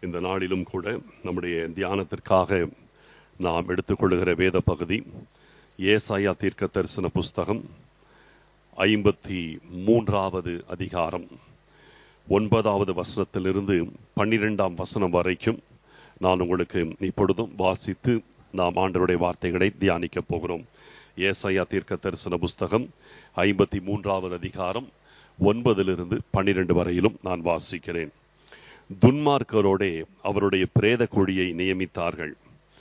இந்த நாளிலும் கூட நம்முடைய தியானத்திற்காக நாம் எடுத்துக்கொள்ளுகிற வேத பகுதி ஏசாயா தீர்க்க தரிசன புஸ்தகம் ஐம்பத்தி மூன்றாவது அதிகாரம் ஒன்பதாவது வசனத்திலிருந்து பன்னிரெண்டாம் வசனம் வரைக்கும் நான் உங்களுக்கு இப்பொழுதும் வாசித்து நாம் ஆண்டவருடைய வார்த்தைகளை தியானிக்க போகிறோம் ஏசாயா தீர்க்க தரிசன புஸ்தகம் ஐம்பத்தி மூன்றாவது அதிகாரம் ஒன்பதிலிருந்து பன்னிரண்டு வரையிலும் நான் வாசிக்கிறேன் துன்மார்க்கரோடே அவருடைய பிரேத குழியை நியமித்தார்கள்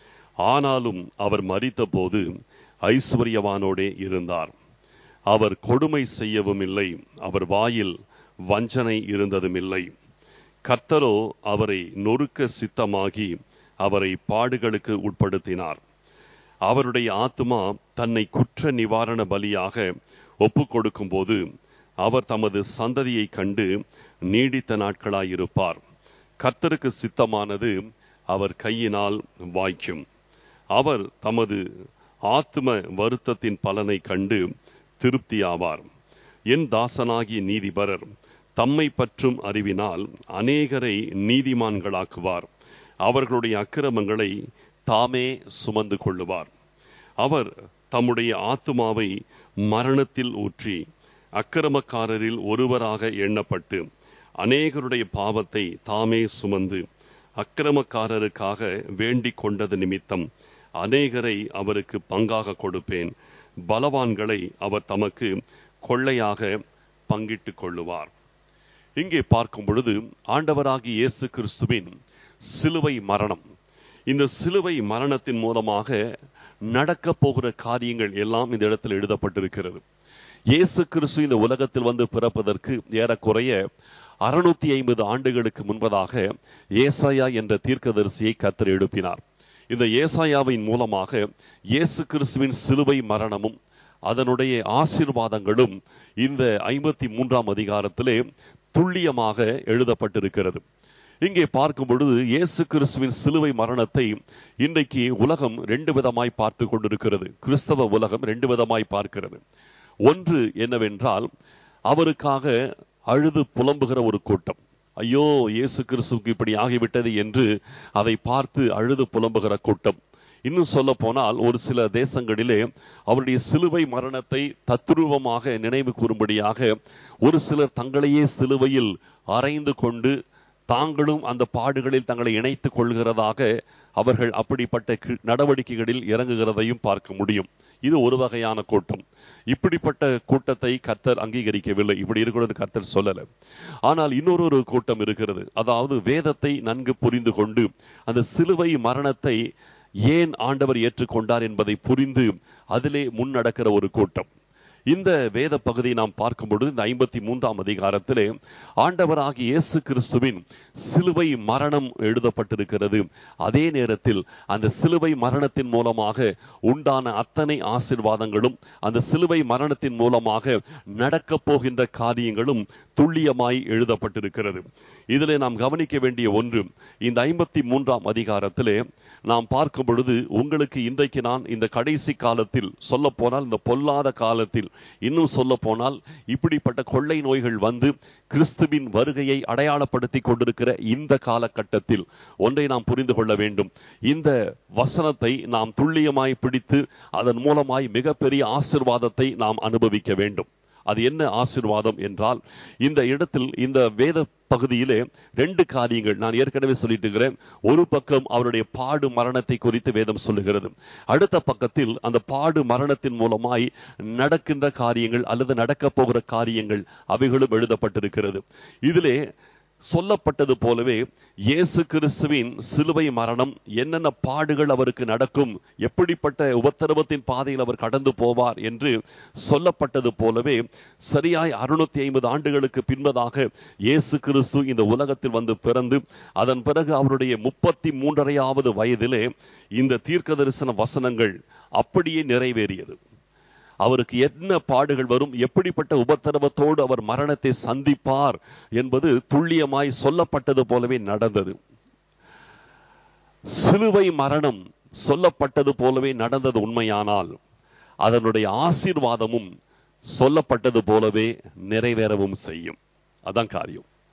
ஆனாலும் அவர் மறித்தபோது ஐஸ்வர்யவானோடே இருந்தார் அவர் கொடுமை செய்யவும் இல்லை அவர் வாயில் வஞ்சனை இருந்ததும் இல்லை கர்த்தரோ அவரை நொறுக்க சித்தமாகி அவரை பாடுகளுக்கு உட்படுத்தினார் அவருடைய ஆத்மா தன்னை குற்ற நிவாரண பலியாக ஒப்பு கொடுக்கும்போது அவர் தமது சந்ததியை கண்டு நீடித்த நாட்களாயிருப்பார் கர்த்தருக்கு சித்தமானது அவர் கையினால் வாய்க்கும் அவர் தமது ஆத்ம வருத்தத்தின் பலனை கண்டு திருப்தியாவார் என் தாசனாகிய நீதிபரர் தம்மை பற்றும் அறிவினால் அநேகரை நீதிமான்களாக்குவார் அவர்களுடைய அக்கிரமங்களை தாமே சுமந்து கொள்ளுவார் அவர் தம்முடைய ஆத்துமாவை மரணத்தில் ஊற்றி அக்கிரமக்காரரில் ஒருவராக எண்ணப்பட்டு அநேகருடைய பாவத்தை தாமே சுமந்து அக்கிரமக்காரருக்காக வேண்டிக் கொண்டது நிமித்தம் அநேகரை அவருக்கு பங்காக கொடுப்பேன் பலவான்களை அவர் தமக்கு கொள்ளையாக பங்கிட்டுக் கொள்ளுவார் இங்கே பார்க்கும் பொழுது ஆண்டவராகி இயேசு கிறிஸ்துவின் சிலுவை மரணம் இந்த சிலுவை மரணத்தின் மூலமாக நடக்க போகிற காரியங்கள் எல்லாம் இந்த இடத்தில் எழுதப்பட்டிருக்கிறது இயேசு கிறிஸ்து இந்த உலகத்தில் வந்து பிறப்பதற்கு ஏறக்குறைய அறுநூத்தி ஐம்பது ஆண்டுகளுக்கு முன்பதாக ஏசாயா என்ற தீர்க்கதரிசியை கத்தர் எழுப்பினார் இந்த ஏசாயாவின் மூலமாக இயேசு கிறிஸ்துவின் சிலுவை மரணமும் அதனுடைய ஆசீர்வாதங்களும் இந்த ஐம்பத்தி மூன்றாம் அதிகாரத்திலே துல்லியமாக எழுதப்பட்டிருக்கிறது இங்கே பார்க்கும் பொழுது இயேசு கிறிஸ்துவின் சிலுவை மரணத்தை இன்றைக்கு உலகம் ரெண்டு விதமாய் பார்த்து கொண்டிருக்கிறது கிறிஸ்தவ உலகம் ரெண்டு விதமாய் பார்க்கிறது ஒன்று என்னவென்றால் அவருக்காக அழுது புலம்புகிற ஒரு கூட்டம் ஐயோ இயேசு கிறிஸ்துவுக்கு இப்படி ஆகிவிட்டது என்று அதை பார்த்து அழுது புலம்புகிற கூட்டம் இன்னும் சொல்ல போனால் ஒரு சில தேசங்களிலே அவருடைய சிலுவை மரணத்தை தத்ரூபமாக நினைவு கூறும்படியாக ஒரு சிலர் தங்களையே சிலுவையில் அரைந்து கொண்டு தாங்களும் அந்த பாடுகளில் தங்களை இணைத்துக் கொள்கிறதாக அவர்கள் அப்படிப்பட்ட நடவடிக்கைகளில் இறங்குகிறதையும் பார்க்க முடியும் இது ஒரு வகையான கூட்டம் இப்படிப்பட்ட கூட்டத்தை கர்த்தர் அங்கீகரிக்கவில்லை இப்படி இருக்கிறது கர்த்தர் சொல்லல ஆனால் இன்னொரு ஒரு கூட்டம் இருக்கிறது அதாவது வேதத்தை நன்கு புரிந்து கொண்டு அந்த சிலுவை மரணத்தை ஏன் ஆண்டவர் ஏற்றுக்கொண்டார் என்பதை புரிந்து அதிலே முன்னடக்கிற ஒரு கூட்டம் இந்த வேத பகுதியை நாம் பார்க்கும் பொழுது இந்த ஐம்பத்தி மூன்றாம் அதிகாரத்திலே ஆண்டவராகிய இயேசு கிறிஸ்துவின் சிலுவை மரணம் எழுதப்பட்டிருக்கிறது அதே நேரத்தில் அந்த சிலுவை மரணத்தின் மூலமாக உண்டான அத்தனை ஆசிர்வாதங்களும் அந்த சிலுவை மரணத்தின் மூலமாக நடக்க போகின்ற காரியங்களும் துல்லியமாய் எழுதப்பட்டிருக்கிறது இதிலே நாம் கவனிக்க வேண்டிய ஒன்று இந்த ஐம்பத்தி மூன்றாம் அதிகாரத்திலே நாம் பார்க்கும் பொழுது உங்களுக்கு இன்றைக்கு நான் இந்த கடைசி காலத்தில் சொல்ல போனால் இந்த பொல்லாத காலத்தில் இன்னும் சொல்ல போனால் இப்படிப்பட்ட கொள்ளை நோய்கள் வந்து கிறிஸ்துவின் வருகையை அடையாளப்படுத்தி கொண்டிருக்கிற இந்த காலகட்டத்தில் ஒன்றை நாம் புரிந்து கொள்ள வேண்டும் இந்த வசனத்தை நாம் துல்லியமாய் பிடித்து அதன் மூலமாய் மிகப்பெரிய ஆசிர்வாதத்தை நாம் அனுபவிக்க வேண்டும் அது என்ன ஆசிர்வாதம் என்றால் இந்த இடத்தில் இந்த வேத பகுதியிலே ரெண்டு காரியங்கள் நான் ஏற்கனவே சொல்லிட்டு இருக்கிறேன் ஒரு பக்கம் அவருடைய பாடு மரணத்தை குறித்து வேதம் சொல்லுகிறது அடுத்த பக்கத்தில் அந்த பாடு மரணத்தின் மூலமாய் நடக்கின்ற காரியங்கள் அல்லது நடக்க போகிற காரியங்கள் அவைகளும் எழுதப்பட்டிருக்கிறது இதிலே சொல்லப்பட்டது போலவே இயேசு கிறிஸ்துவின் சிலுவை மரணம் என்னென்ன பாடுகள் அவருக்கு நடக்கும் எப்படிப்பட்ட உபத்திரவத்தின் பாதையில் அவர் கடந்து போவார் என்று சொல்லப்பட்டது போலவே சரியாய் அறுநூத்தி ஐம்பது ஆண்டுகளுக்கு பின்பதாக இயேசு கிறிஸ்து இந்த உலகத்தில் வந்து பிறந்து அதன் பிறகு அவருடைய முப்பத்தி மூன்றரையாவது வயதிலே இந்த தீர்க்க தரிசன வசனங்கள் அப்படியே நிறைவேறியது அவருக்கு என்ன பாடுகள் வரும் எப்படிப்பட்ட உபத்திரவத்தோடு அவர் மரணத்தை சந்திப்பார் என்பது துல்லியமாய் சொல்லப்பட்டது போலவே நடந்தது சிலுவை மரணம் சொல்லப்பட்டது போலவே நடந்தது உண்மையானால் அதனுடைய ஆசீர்வாதமும் சொல்லப்பட்டது போலவே நிறைவேறவும் செய்யும் அதான் காரியம்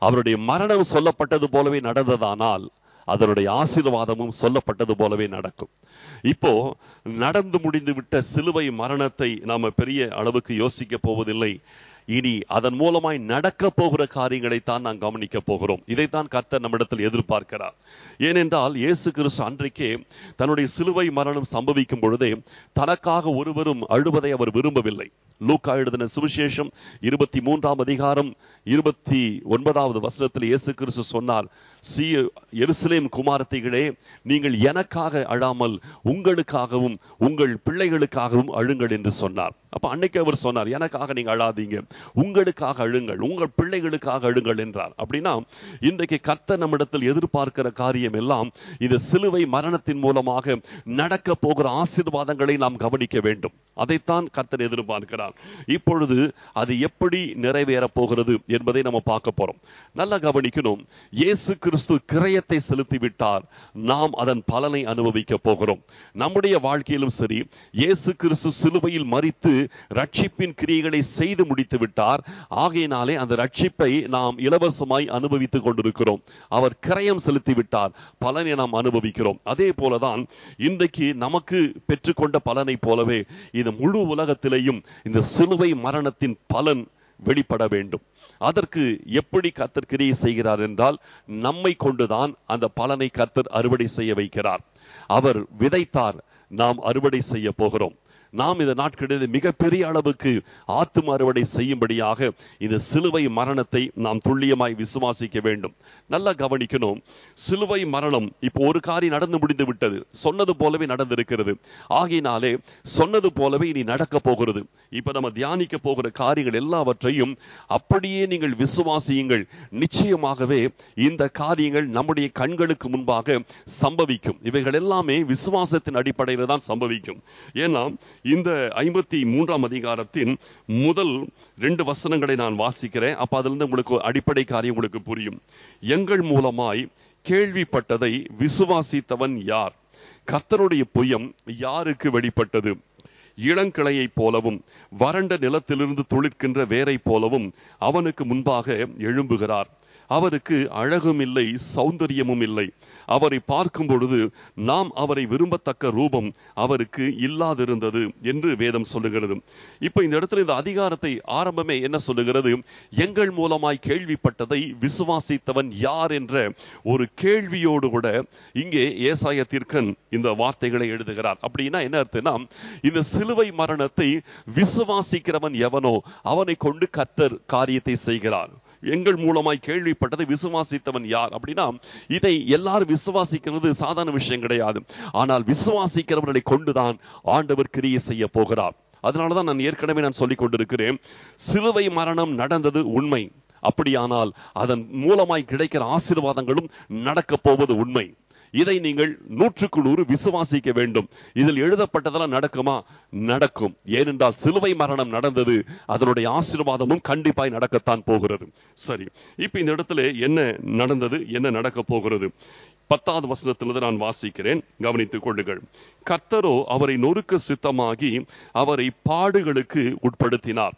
அவருடைய மரணம் சொல்லப்பட்டது போலவே நடந்ததானால் அதனுடைய ஆசீர்வாதமும் சொல்லப்பட்டது போலவே நடக்கும் இப்போ நடந்து முடிந்து விட்ட சிலுவை மரணத்தை நாம பெரிய அளவுக்கு யோசிக்க போவதில்லை இனி அதன் மூலமாய் நடக்க போகிற காரியங்களை தான் நாம் கவனிக்க போகிறோம் இதைத்தான் கர்த்தர் நம்மிடத்தில் எதிர்பார்க்கிறார் ஏனென்றால் இயேசு கிறிஸ்து அன்றைக்கே தன்னுடைய சிலுவை மரணம் சம்பவிக்கும் பொழுதே தனக்காக ஒருவரும் அழுவதை அவர் விரும்பவில்லை லூக்கா எழுதின சுவிசேஷம் இருபத்தி மூன்றாம் அதிகாரம் இருபத்தி ஒன்பதாவது வசனத்தில் இயேசு கிறிஸ்து சொன்னார் சி எருசலேம் குமாரத்திகளே நீங்கள் எனக்காக அழாமல் உங்களுக்காகவும் உங்கள் பிள்ளைகளுக்காகவும் அழுங்கள் என்று சொன்னார் அப்ப அன்னைக்கு அவர் சொன்னார் எனக்காக நீங்க அழாதீங்க உங்களுக்காக அழுங்கள் உங்கள் பிள்ளைகளுக்காக அழுங்கள் என்றார் அப்படின்னா இன்றைக்கு கர்த்தர் நம்மிடத்தில் எதிர்பார்க்கிற காரியம் எல்லாம் இந்த சிலுவை மரணத்தின் மூலமாக நடக்க போகிற ஆசீர்வாதங்களை நாம் கவனிக்க வேண்டும் அதைத்தான் கர்த்தர் எதிர்பார்க்கிறார் இப்பொழுது அது எப்படி நிறைவேற போகிறது என்பதை நம்ம பார்க்க போறோம் நல்லா கவனிக்கணும் இயேசு கிறிஸ்து கிரயத்தை செலுத்தி விட்டார் நாம் அதன் பலனை அனுபவிக்க போகிறோம் நம்முடைய வாழ்க்கையிலும் சரி இயேசு கிறிஸ்து சிலுவையில் மறித்து ரட்சிப்பின் கிரியைகளை செய்து முடித்து விட்டார் ஆகையினாலே அந்த ரட்சிப்பை நாம் இலவசமாய் அனுபவித்துக் கொண்டிருக்கிறோம் அவர் கிரயம் செலுத்தி விட்டார் பலனை நாம் அனுபவிக்கிறோம் அதே போலதான் இன்றைக்கு நமக்கு பெற்றுக்கொண்ட பலனை போலவே இந்த முழு உலகத்திலேயும் இந்த சிலுவை மரணத்தின் பலன் வெளிப்பட வேண்டும் அதற்கு எப்படி கர்த்தர் கிரியை செய்கிறார் என்றால் நம்மை கொண்டுதான் அந்த பலனை கர்த்தர் அறுவடை செய்ய வைக்கிறார் அவர் விதைத்தார் நாம் அறுவடை செய்ய போகிறோம் நாம் இந்த நாட்களில் மிகப்பெரிய அளவுக்கு ஆத்தும அறுவடை செய்யும்படியாக இந்த சிலுவை மரணத்தை நாம் துல்லியமாய் விசுவாசிக்க வேண்டும் நல்லா கவனிக்கணும் சிலுவை மரணம் இப்போ ஒரு காரியம் நடந்து முடிந்து விட்டது சொன்னது போலவே நடந்திருக்கிறது ஆகையினாலே சொன்னது போலவே இனி நடக்க போகிறது இப்ப நம்ம தியானிக்க போகிற காரியங்கள் எல்லாவற்றையும் அப்படியே நீங்கள் விசுவாசியுங்கள் நிச்சயமாகவே இந்த காரியங்கள் நம்முடைய கண்களுக்கு முன்பாக சம்பவிக்கும் இவைகள் எல்லாமே விசுவாசத்தின் அடிப்படையில் தான் சம்பவிக்கும் ஏன்னா இந்த ஐம்பத்தி மூன்றாம் அதிகாரத்தின் முதல் ரெண்டு வசனங்களை நான் வாசிக்கிறேன் அப்ப அதுல இருந்து உங்களுக்கு அடிப்படை காரியம் உங்களுக்கு புரியும் எங்கள் மூலமாய் கேள்விப்பட்டதை விசுவாசித்தவன் யார் கர்த்தருடைய புயம் யாருக்கு வெளிப்பட்டது இளங்கிளையைப் போலவும் வறண்ட நிலத்திலிருந்து துளிர்க்கின்ற வேரை போலவும் அவனுக்கு முன்பாக எழும்புகிறார் அவருக்கு அழகும் இல்லை சௌந்தரியமும் இல்லை அவரை பார்க்கும் பொழுது நாம் அவரை விரும்பத்தக்க ரூபம் அவருக்கு இல்லாதிருந்தது என்று வேதம் சொல்லுகிறது இப்ப இந்த இடத்துல இந்த அதிகாரத்தை ஆரம்பமே என்ன சொல்லுகிறது எங்கள் மூலமாய் கேள்விப்பட்டதை விசுவாசித்தவன் யார் என்ற ஒரு கேள்வியோடு கூட இங்கே ஏசாய தீர்க்கன் இந்த வார்த்தைகளை எழுதுகிறார் அப்படின்னா என்ன அர்த்தம்னா இந்த சிலுவை மரணத்தை விசுவாசிக்கிறவன் எவனோ அவனை கொண்டு கத்தர் காரியத்தை செய்கிறார் எங்கள் மூலமாய் கேள்விப்பட்டதை விசுவாசித்தவன் யார் அப்படின்னா இதை எல்லாரும் விசுவாசிக்கிறது சாதாரண விஷயம் கிடையாது ஆனால் விசுவாசிக்கிறவர்களை கொண்டுதான் ஆண்டவர் கிரியை செய்ய போகிறார் அதனாலதான் நான் ஏற்கனவே நான் சொல்லிக் கொண்டிருக்கிறேன் சிலுவை மரணம் நடந்தது உண்மை அப்படியானால் அதன் மூலமாய் கிடைக்கிற ஆசீர்வாதங்களும் நடக்க போவது உண்மை இதை நீங்கள் நூற்றுக்கு நூறு விசுவாசிக்க வேண்டும் இதில் எழுதப்பட்டதெல்லாம் நடக்குமா நடக்கும் ஏனென்றால் சிலுவை மரணம் நடந்தது அதனுடைய ஆசீர்வாதமும் கண்டிப்பாய் நடக்கத்தான் போகிறது சரி இப்ப இந்த இடத்துல என்ன நடந்தது என்ன நடக்க போகிறது பத்தாவது வசனத்திலிருந்து நான் வாசிக்கிறேன் கவனித்துக் கொள்ளுங்கள் கர்த்தரோ அவரை நொறுக்க சித்தமாகி அவரை பாடுகளுக்கு உட்படுத்தினார்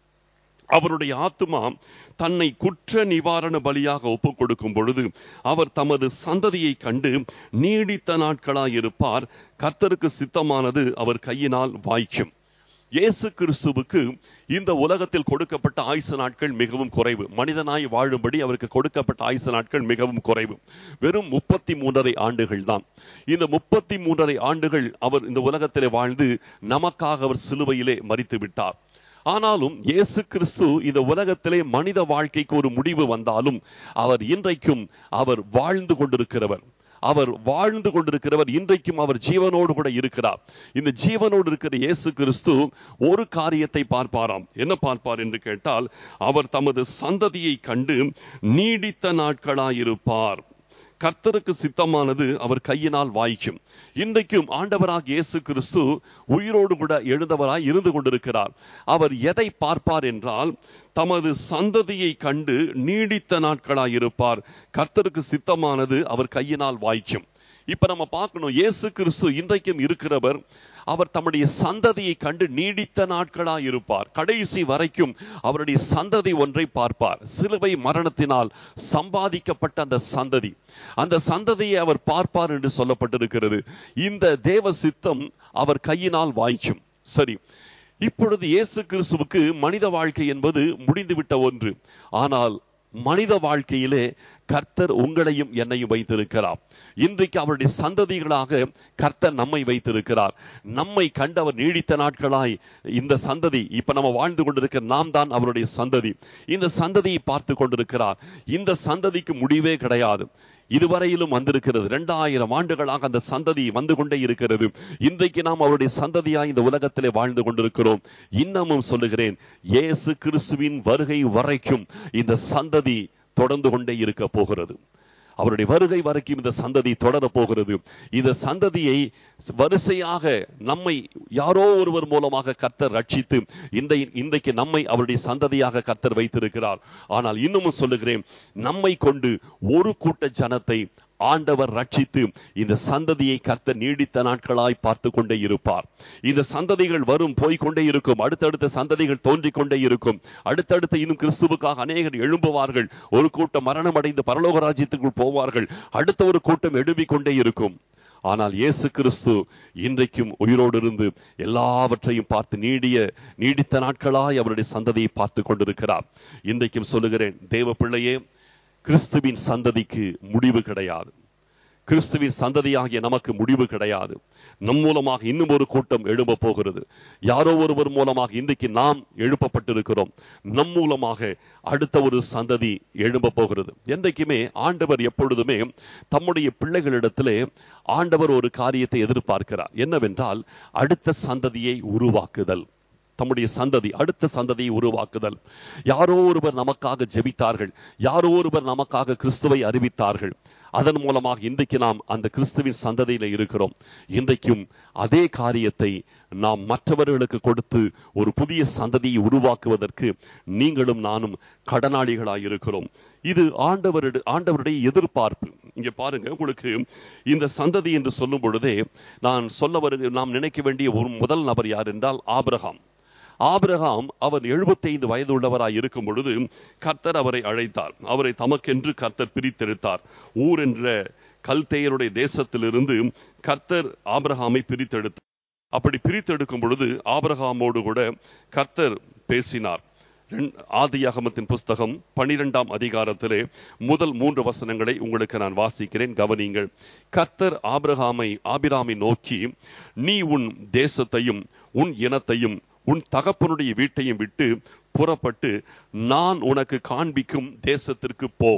அவருடைய ஆத்மா தன்னை குற்ற நிவாரண பலியாக ஒப்புக் கொடுக்கும் பொழுது அவர் தமது சந்ததியை கண்டு நீடித்த நாட்களாயிருப்பார் கர்த்தருக்கு சித்தமானது அவர் கையினால் வாய்க்கும் இயேசு கிறிஸ்துவுக்கு இந்த உலகத்தில் கொடுக்கப்பட்ட ஆயுச நாட்கள் மிகவும் குறைவு மனிதனாய் வாழும்படி அவருக்கு கொடுக்கப்பட்ட ஆயுச நாட்கள் மிகவும் குறைவு வெறும் முப்பத்தி மூன்றரை ஆண்டுகள் தான் இந்த முப்பத்தி மூன்றரை ஆண்டுகள் அவர் இந்த உலகத்திலே வாழ்ந்து நமக்காக அவர் சிலுவையிலே மறித்து விட்டார் ஆனாலும் இயேசு கிறிஸ்து இந்த உலகத்திலே மனித வாழ்க்கைக்கு ஒரு முடிவு வந்தாலும் அவர் இன்றைக்கும் அவர் வாழ்ந்து கொண்டிருக்கிறவர் அவர் வாழ்ந்து கொண்டிருக்கிறவர் இன்றைக்கும் அவர் ஜீவனோடு கூட இருக்கிறார் இந்த ஜீவனோடு இருக்கிற இயேசு கிறிஸ்து ஒரு காரியத்தை பார்ப்பாராம் என்ன பார்ப்பார் என்று கேட்டால் அவர் தமது சந்ததியை கண்டு நீடித்த நாட்களாயிருப்பார் கர்த்தருக்கு சித்தமானது அவர் கையினால் வாய்க்கும் இன்றைக்கும் ஆண்டவராக இயேசு கிறிஸ்து உயிரோடு கூட எழுந்தவராய் இருந்து கொண்டிருக்கிறார் அவர் எதை பார்ப்பார் என்றால் தமது சந்ததியை கண்டு நீடித்த நாட்களாய் இருப்பார் கர்த்தருக்கு சித்தமானது அவர் கையினால் வாய்க்கும் இப்ப நம்ம பார்க்கணும் இயேசு கிறிஸ்து இன்றைக்கும் இருக்கிறவர் அவர் தம்முடைய சந்ததியை கண்டு நீடித்த நாட்களாய் இருப்பார் கடைசி வரைக்கும் அவருடைய சந்ததி ஒன்றை பார்ப்பார் சிலுவை மரணத்தினால் சம்பாதிக்கப்பட்ட அந்த சந்ததி அந்த சந்ததியை அவர் பார்ப்பார் என்று சொல்லப்பட்டிருக்கிறது இந்த தேவ சித்தம் அவர் கையினால் வாய்க்கும் சரி இப்பொழுது இயேசு கிறிஸ்துவுக்கு மனித வாழ்க்கை என்பது முடிந்துவிட்ட ஒன்று ஆனால் மனித வாழ்க்கையிலே கர்த்தர் உங்களையும் என்னையும் வைத்திருக்கிறார் இன்றைக்கு அவருடைய சந்ததிகளாக கர்த்தர் நம்மை வைத்திருக்கிறார் நம்மை கண்டவர் நீடித்த நாட்களாய் இந்த சந்ததி இப்ப நம்ம வாழ்ந்து கொண்டிருக்கிற நாம் தான் அவருடைய சந்ததி இந்த சந்ததியை பார்த்து கொண்டிருக்கிறார் இந்த சந்ததிக்கு முடிவே கிடையாது இதுவரையிலும் வந்திருக்கிறது இரண்டாயிரம் ஆண்டுகளாக அந்த சந்ததி வந்து கொண்டே இருக்கிறது இன்றைக்கு நாம் அவருடைய சந்ததியாய் இந்த உலகத்திலே வாழ்ந்து கொண்டிருக்கிறோம் இன்னமும் சொல்லுகிறேன் இயேசு கிறிஸ்துவின் வருகை வரைக்கும் இந்த சந்ததி தொடர்ந்து கொண்டே இருக்க போகிறது அவருடைய வருகை வரைக்கும் இந்த சந்ததி தொடர போகிறது இந்த சந்ததியை வரிசையாக நம்மை யாரோ ஒருவர் மூலமாக கர்த்தர் ரட்சித்து இந்த இன்றைக்கு நம்மை அவருடைய சந்ததியாக கர்த்தர் வைத்திருக்கிறார் ஆனால் இன்னமும் சொல்லுகிறேன் நம்மை கொண்டு ஒரு கூட்ட ஜனத்தை ஆண்டவர் ரட்சித்து இந்த சந்ததியை கர்த்தர் நீடித்த நாட்களாய் பார்த்து கொண்டே இருப்பார் இந்த சந்ததிகள் வரும் போய்கொண்டே இருக்கும் அடுத்தடுத்த சந்ததிகள் தோன்றிக் கொண்டே இருக்கும் அடுத்தடுத்த இன்னும் கிறிஸ்துவுக்காக அநேகர் எழும்புவார்கள் ஒரு கூட்டம் மரணம் அடைந்து பரலோக ராஜ்யத்துக்குள் போவார்கள் அடுத்த ஒரு கூட்டம் எழும்பிக் கொண்டே இருக்கும் ஆனால் இயேசு கிறிஸ்து இன்றைக்கும் உயிரோடு இருந்து எல்லாவற்றையும் பார்த்து நீடிய நீடித்த நாட்களாய் அவருடைய சந்ததியை பார்த்து கொண்டிருக்கிறார் இன்றைக்கும் சொல்லுகிறேன் தேவ பிள்ளையே கிறிஸ்துவின் சந்ததிக்கு முடிவு கிடையாது கிறிஸ்துவின் சந்ததியாகிய நமக்கு முடிவு கிடையாது நம் மூலமாக இன்னும் ஒரு கூட்டம் எழும்ப போகிறது யாரோ ஒருவர் மூலமாக இன்றைக்கு நாம் எழுப்பப்பட்டிருக்கிறோம் நம் மூலமாக அடுத்த ஒரு சந்ததி எழும்ப போகிறது என்றைக்குமே ஆண்டவர் எப்பொழுதுமே தம்முடைய பிள்ளைகளிடத்திலே ஆண்டவர் ஒரு காரியத்தை எதிர்பார்க்கிறார் என்னவென்றால் அடுத்த சந்ததியை உருவாக்குதல் தம்முடைய சந்ததி அடுத்த சந்ததியை உருவாக்குதல் யாரோ ஒருவர் நமக்காக ஜெபித்தார்கள் யாரோ ஒருவர் நமக்காக கிறிஸ்துவை அறிவித்தார்கள் அதன் மூலமாக இன்றைக்கு நாம் அந்த கிறிஸ்துவின் சந்ததியில இருக்கிறோம் இன்றைக்கும் அதே காரியத்தை நாம் மற்றவர்களுக்கு கொடுத்து ஒரு புதிய சந்ததியை உருவாக்குவதற்கு நீங்களும் நானும் கடனாளிகளாய் இருக்கிறோம் இது ஆண்டவருடைய ஆண்டவருடைய எதிர்பார்ப்பு இங்க பாருங்க உங்களுக்கு இந்த சந்ததி என்று சொல்லும் பொழுதே நான் சொல்ல வருக நாம் நினைக்க வேண்டிய ஒரு முதல் நபர் யார் என்றால் ஆபிரகாம் ஆபிரகாம் அவர் எழுபத்தைந்து வயது உள்ளவராய் இருக்கும் பொழுது கர்த்தர் அவரை அழைத்தார் அவரை தமக்கென்று கர்த்தர் பிரித்தெடுத்தார் ஊர் என்ற கல்தேயருடைய தேசத்திலிருந்து கர்த்தர் ஆபிரகாமை பிரித்தெடுத்தார் அப்படி பிரித்தெடுக்கும் பொழுது ஆபிரகாமோடு கூட கர்த்தர் பேசினார் ஆதியாகமத்தின் புஸ்தகம் பனிரெண்டாம் அதிகாரத்திலே முதல் மூன்று வசனங்களை உங்களுக்கு நான் வாசிக்கிறேன் கவனிங்கள் கர்த்தர் ஆபிரகாமை ஆபிராமை நோக்கி நீ உன் தேசத்தையும் உன் இனத்தையும் உன் தகப்பனுடைய வீட்டையும் விட்டு புறப்பட்டு நான் உனக்கு காண்பிக்கும் தேசத்திற்கு போ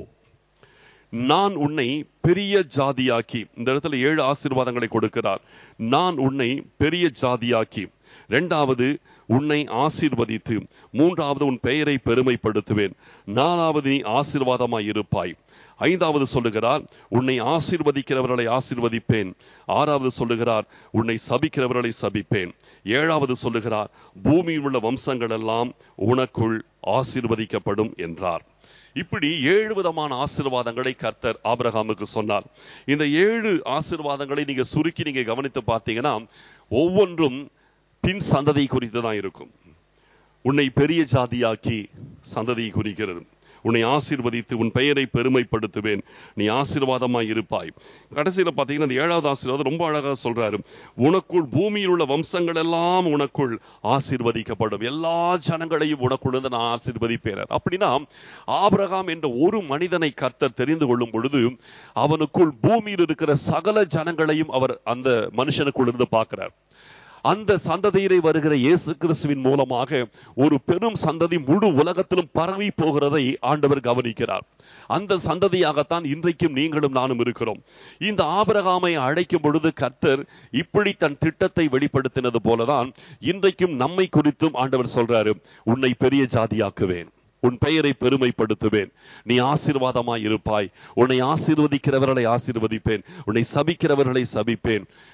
நான் உன்னை பெரிய ஜாதியாக்கி இந்த இடத்துல ஏழு ஆசீர்வாதங்களை கொடுக்கிறார் நான் உன்னை பெரிய ஜாதியாக்கி இரண்டாவது உன்னை ஆசீர்வதித்து மூன்றாவது உன் பெயரை பெருமைப்படுத்துவேன் நாலாவது நீ ஆசீர்வாதமாய் இருப்பாய் ஐந்தாவது சொல்லுகிறார் உன்னை ஆசீர்வதிக்கிறவர்களை ஆசீர்வதிப்பேன் ஆறாவது சொல்லுகிறார் உன்னை சபிக்கிறவர்களை சபிப்பேன் ஏழாவது சொல்லுகிறார் பூமியில் உள்ள வம்சங்கள் எல்லாம் உனக்குள் ஆசீர்வதிக்கப்படும் என்றார் இப்படி ஏழு விதமான ஆசீர்வாதங்களை கர்த்தர் ஆபிரகாமுக்கு சொன்னார் இந்த ஏழு ஆசீர்வாதங்களை நீங்க சுருக்கி நீங்க கவனித்து பார்த்தீங்கன்னா ஒவ்வொன்றும் பின் சந்ததி குறித்து தான் இருக்கும் உன்னை பெரிய ஜாதியாக்கி சந்ததியை குறிக்கிறது உன்னை ஆசீர்வதித்து உன் பெயரை பெருமைப்படுத்துவேன் நீ ஆசீர்வாதமாய் இருப்பாய் கடைசியில பாத்தீங்கன்னா இந்த ஏழாவது ஆசீர்வாதம் ரொம்ப அழகா சொல்றாரு உனக்குள் பூமியில் உள்ள வம்சங்கள் எல்லாம் உனக்குள் ஆசீர்வதிக்கப்படும் எல்லா ஜனங்களையும் உனக்குள் இருந்து நான் ஆசீர்வதிப்பேன் அப்படின்னா ஆபிரகாம் என்ற ஒரு மனிதனை கர்த்தர் தெரிந்து கொள்ளும் பொழுது அவனுக்குள் பூமியில் இருக்கிற சகல ஜனங்களையும் அவர் அந்த மனுஷனுக்குள் இருந்து பார்க்கிறார் அந்த சந்ததியிலே வருகிற இயேசு கிறிஸ்துவின் மூலமாக ஒரு பெரும் சந்ததி முழு உலகத்திலும் பரவி போகிறதை ஆண்டவர் கவனிக்கிறார் அந்த சந்ததியாகத்தான் இன்றைக்கும் நீங்களும் நானும் இருக்கிறோம் இந்த ஆபரகாமை அழைக்கும் பொழுது கர்த்தர் இப்படி தன் திட்டத்தை வெளிப்படுத்தினது போலதான் இன்றைக்கும் நம்மை குறித்தும் ஆண்டவர் சொல்றாரு உன்னை பெரிய ஜாதியாக்குவேன் உன் பெயரை பெருமைப்படுத்துவேன் நீ ஆசீர்வாதமாய் இருப்பாய் உன்னை ஆசீர்வதிக்கிறவர்களை ஆசீர்வதிப்பேன் உன்னை சபிக்கிறவர்களை சபிப்பேன்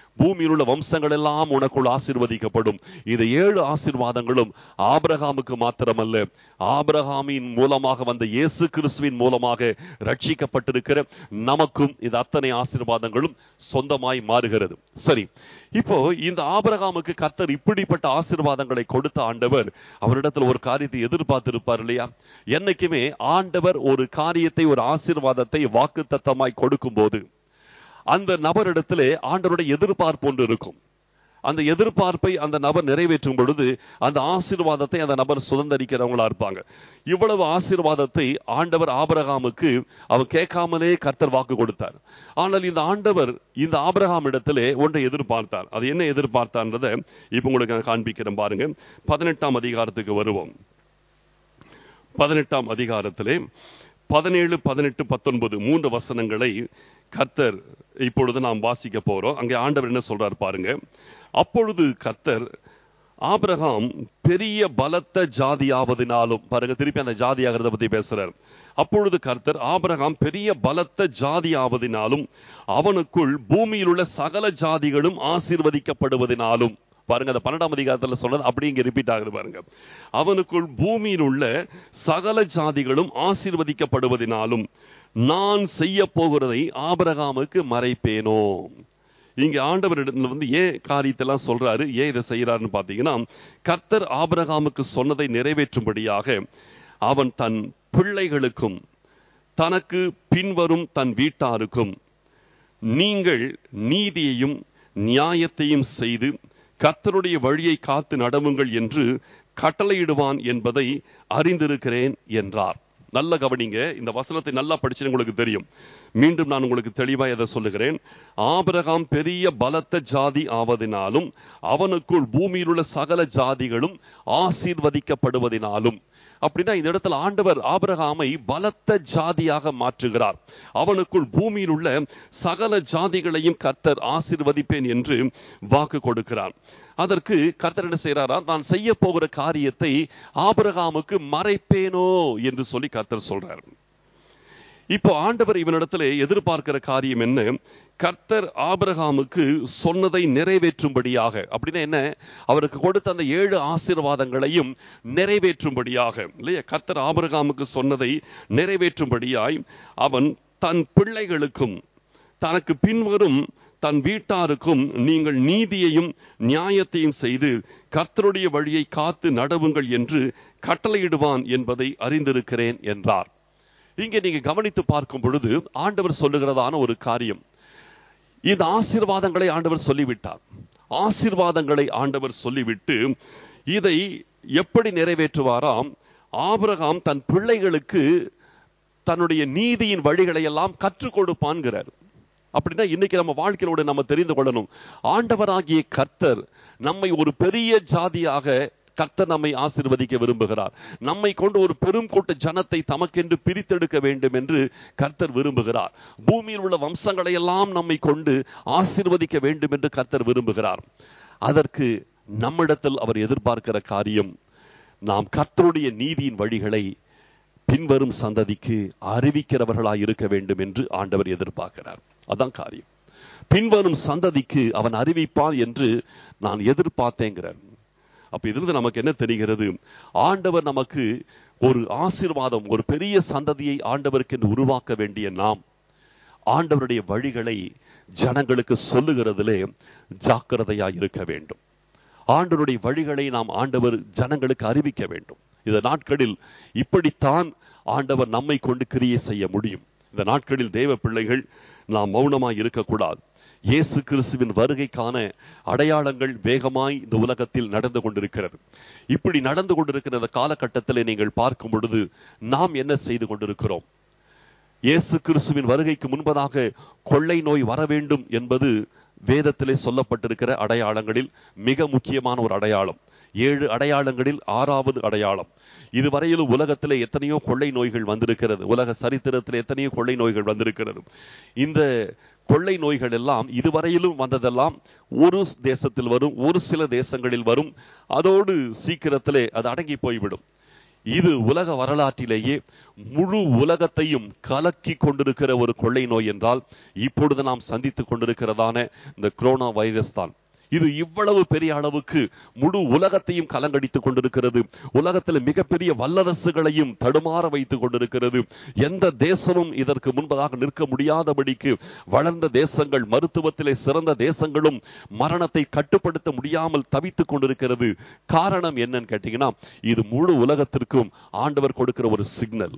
பூமியில் உள்ள வம்சங்கள் எல்லாம் உனக்குள் ஆசீர்வதிக்கப்படும் இது ஏழு ஆசீர்வாதங்களும் ஆபிரகாமுக்கு மாத்திரமல்ல ஆபிரகாமின் மூலமாக வந்த இயேசு கிறிஸ்துவின் மூலமாக ரட்சிக்கப்பட்டிருக்கிற நமக்கும் இது அத்தனை ஆசீர்வாதங்களும் சொந்தமாய் மாறுகிறது சரி இப்போ இந்த ஆபிரகாமுக்கு கர்த்தர் இப்படிப்பட்ட ஆசீர்வாதங்களை கொடுத்த ஆண்டவர் அவரிடத்துல ஒரு காரியத்தை எதிர்பார்த்திருப்பார் இல்லையா என்னைக்குமே ஆண்டவர் ஒரு காரியத்தை ஒரு ஆசீர்வாதத்தை வாக்கு தத்தமாய் கொடுக்கும் போது அந்த நபரிடத்திலே ஆண்டவருடைய எதிர்பார்ப்பு ஒன்று இருக்கும் அந்த எதிர்பார்ப்பை அந்த நபர் நிறைவேற்றும் பொழுது அந்த ஆசீர்வாதத்தை அந்த நபர் சுதந்திரிக்கிறவங்களா இருப்பாங்க இவ்வளவு ஆசீர்வாதத்தை ஆண்டவர் ஆபரகாமுக்கு அவர் கேட்காமலே கர்த்தர் வாக்கு கொடுத்தார் ஆனால் இந்த ஆண்டவர் இந்த ஆபரகாம் இடத்திலே ஒன்றை எதிர்பார்த்தார் அது என்ன எதிர்பார்த்தார்ன்றதை இப்ப உங்களுக்கு நான் காண்பிக்கிறேன் பாருங்க பதினெட்டாம் அதிகாரத்துக்கு வருவோம் பதினெட்டாம் அதிகாரத்திலே பதினேழு பதினெட்டு பத்தொன்பது மூன்று வசனங்களை கர்த்தர் இப்பொழுது நாம் வாசிக்க போறோம் அங்கே ஆண்டவர் என்ன சொல்றார் பாருங்க அப்பொழுது கர்த்தர் ஆபிரகாம் பெரிய பலத்த ஜாதியாவதினாலும் பாருங்க திருப்பி அந்த ஜாதியாகிறத பத்தி பேசுறார் அப்பொழுது கர்த்தர் ஆபிரகாம் பெரிய பலத்த ஜாதியாவதினாலும் அவனுக்குள் பூமியில் உள்ள சகல ஜாதிகளும் ஆசீர்வதிக்கப்படுவதினாலும் பாருங்க அந்த பன்னெண்டாம் அதிகாரத்துல சொன்னது அப்படி இங்க ரிப்பீட் ஆகுது பாருங்க அவனுக்குள் பூமியில் உள்ள சகல ஜாதிகளும் ஆசீர்வதிக்கப்படுவதினாலும் நான் செய்ய போகிறதை ஆபரகாமுக்கு மறைப்பேனோ இங்க ஆண்டவர் வந்து ஏன் காரியத்தெல்லாம் சொல்றாரு ஏன் இதை செய்யறாருன்னு பாத்தீங்கன்னா கர்த்தர் ஆபரகாமுக்கு சொன்னதை நிறைவேற்றும்படியாக அவன் தன் பிள்ளைகளுக்கும் தனக்கு பின்வரும் தன் வீட்டாருக்கும் நீங்கள் நீதியையும் நியாயத்தையும் செய்து கர்த்தருடைய வழியை காத்து நடவுங்கள் என்று கட்டளையிடுவான் என்பதை அறிந்திருக்கிறேன் என்றார் நல்ல கவனிங்க இந்த வசனத்தை நல்லா படிச்சு உங்களுக்கு தெரியும் மீண்டும் நான் உங்களுக்கு தெளிவாக எதை சொல்லுகிறேன் ஆபரகாம் பெரிய பலத்த ஜாதி ஆவதினாலும் அவனுக்குள் பூமியில் உள்ள சகல ஜாதிகளும் ஆசீர்வதிக்கப்படுவதினாலும் அப்படின்னா இந்த இடத்துல ஆண்டவர் ஆபரகாமை பலத்த ஜாதியாக மாற்றுகிறார் அவனுக்குள் பூமியில் உள்ள சகல ஜாதிகளையும் கர்த்தர் ஆசிர்வதிப்பேன் என்று வாக்கு கொடுக்கிறார் அதற்கு கர்த்தர் என்ன செய்யறாரா நான் செய்ய போகிற காரியத்தை ஆபரகாமுக்கு மறைப்பேனோ என்று சொல்லி கர்த்தர் சொல்றார் இப்போ ஆண்டவர் இவனிடத்துல எதிர்பார்க்கிற காரியம் என்ன கர்த்தர் ஆபிரகாமுக்கு சொன்னதை நிறைவேற்றும்படியாக அப்படின்னா என்ன அவருக்கு கொடுத்த அந்த ஏழு ஆசீர்வாதங்களையும் நிறைவேற்றும்படியாக இல்லையா கர்த்தர் ஆபிரகாமுக்கு சொன்னதை நிறைவேற்றும்படியாய் அவன் தன் பிள்ளைகளுக்கும் தனக்கு பின்வரும் தன் வீட்டாருக்கும் நீங்கள் நீதியையும் நியாயத்தையும் செய்து கர்த்தருடைய வழியை காத்து நடவுங்கள் என்று கட்டளையிடுவான் என்பதை அறிந்திருக்கிறேன் என்றார் இங்கே நீங்க கவனித்து பார்க்கும் பொழுது ஆண்டவர் சொல்லுகிறதான ஒரு காரியம் இந்த ஆசீர்வாதங்களை ஆண்டவர் சொல்லிவிட்டார் ஆசீர்வாதங்களை ஆண்டவர் சொல்லிவிட்டு இதை எப்படி நிறைவேற்றுவாராம் ஆபிரகாம் தன் பிள்ளைகளுக்கு தன்னுடைய நீதியின் வழிகளை எல்லாம் கற்றுக் கொடுப்பான்கிறார் அப்படின்னா இன்னைக்கு நம்ம வாழ்க்கையோட நம்ம தெரிந்து கொள்ளணும் ஆண்டவராகிய கர்த்தர் நம்மை ஒரு பெரிய ஜாதியாக கர்த்தர் நம்மை ஆசிர்வதிக்க விரும்புகிறார் நம்மை கொண்டு ஒரு பெரும் கூட்ட ஜனத்தை தமக்கென்று பிரித்தெடுக்க வேண்டும் என்று கர்த்தர் விரும்புகிறார் பூமியில் உள்ள வம்சங்களை எல்லாம் நம்மை கொண்டு ஆசிர்வதிக்க வேண்டும் என்று கர்த்தர் விரும்புகிறார் அதற்கு நம்மிடத்தில் அவர் எதிர்பார்க்கிற காரியம் நாம் கர்த்தருடைய நீதியின் வழிகளை பின்வரும் சந்ததிக்கு அறிவிக்கிறவர்களாய் இருக்க வேண்டும் என்று ஆண்டவர் எதிர்பார்க்கிறார் அதான் காரியம் பின்வரும் சந்ததிக்கு அவன் அறிவிப்பான் என்று நான் எதிர்பார்த்தேங்கிறார் அப்ப இதிலிருந்து நமக்கு என்ன தெரிகிறது ஆண்டவர் நமக்கு ஒரு ஆசீர்வாதம் ஒரு பெரிய சந்ததியை ஆண்டவருக்கு என்று உருவாக்க வேண்டிய நாம் ஆண்டவருடைய வழிகளை ஜனங்களுக்கு சொல்லுகிறதிலே ஜாக்கிரதையாய் இருக்க வேண்டும் ஆண்டவருடைய வழிகளை நாம் ஆண்டவர் ஜனங்களுக்கு அறிவிக்க வேண்டும் இந்த நாட்களில் இப்படித்தான் ஆண்டவர் நம்மை கொண்டு கிரியை செய்ய முடியும் இந்த நாட்களில் தேவ பிள்ளைகள் நாம் மௌனமாய் இருக்கக்கூடாது இயேசு கிறிஸ்துவின் வருகைக்கான அடையாளங்கள் வேகமாய் இந்த உலகத்தில் நடந்து கொண்டிருக்கிறது இப்படி நடந்து கொண்டிருக்கிற இந்த காலகட்டத்தில் நீங்கள் பார்க்கும் பொழுது நாம் என்ன செய்து கொண்டிருக்கிறோம் இயேசு கிறிஸ்துவின் வருகைக்கு முன்பதாக கொள்ளை நோய் வர வேண்டும் என்பது வேதத்திலே சொல்லப்பட்டிருக்கிற அடையாளங்களில் மிக முக்கியமான ஒரு அடையாளம் ஏழு அடையாளங்களில் ஆறாவது அடையாளம் இதுவரையிலும் உலகத்திலே எத்தனையோ கொள்ளை நோய்கள் வந்திருக்கிறது உலக சரித்திரத்தில் எத்தனையோ கொள்ளை நோய்கள் வந்திருக்கிறது இந்த கொள்ளை நோய்கள் எல்லாம் இதுவரையிலும் வந்ததெல்லாம் ஒரு தேசத்தில் வரும் ஒரு சில தேசங்களில் வரும் அதோடு சீக்கிரத்திலே அது அடங்கி போய்விடும் இது உலக வரலாற்றிலேயே முழு உலகத்தையும் கலக்கி கொண்டிருக்கிற ஒரு கொள்ளை நோய் என்றால் இப்பொழுது நாம் சந்தித்துக் கொண்டிருக்கிறதான இந்த கொரோனா வைரஸ் தான் இது இவ்வளவு பெரிய அளவுக்கு முழு உலகத்தையும் கலங்கடித்துக் கொண்டிருக்கிறது உலகத்தில் மிகப்பெரிய வல்லரசுகளையும் தடுமாற வைத்துக் கொண்டிருக்கிறது எந்த தேசமும் இதற்கு முன்பதாக நிற்க முடியாதபடிக்கு வளர்ந்த தேசங்கள் மருத்துவத்திலே சிறந்த தேசங்களும் மரணத்தை கட்டுப்படுத்த முடியாமல் தவித்துக் கொண்டிருக்கிறது காரணம் என்னன்னு கேட்டீங்கன்னா இது முழு உலகத்திற்கும் ஆண்டவர் கொடுக்கிற ஒரு சிக்னல்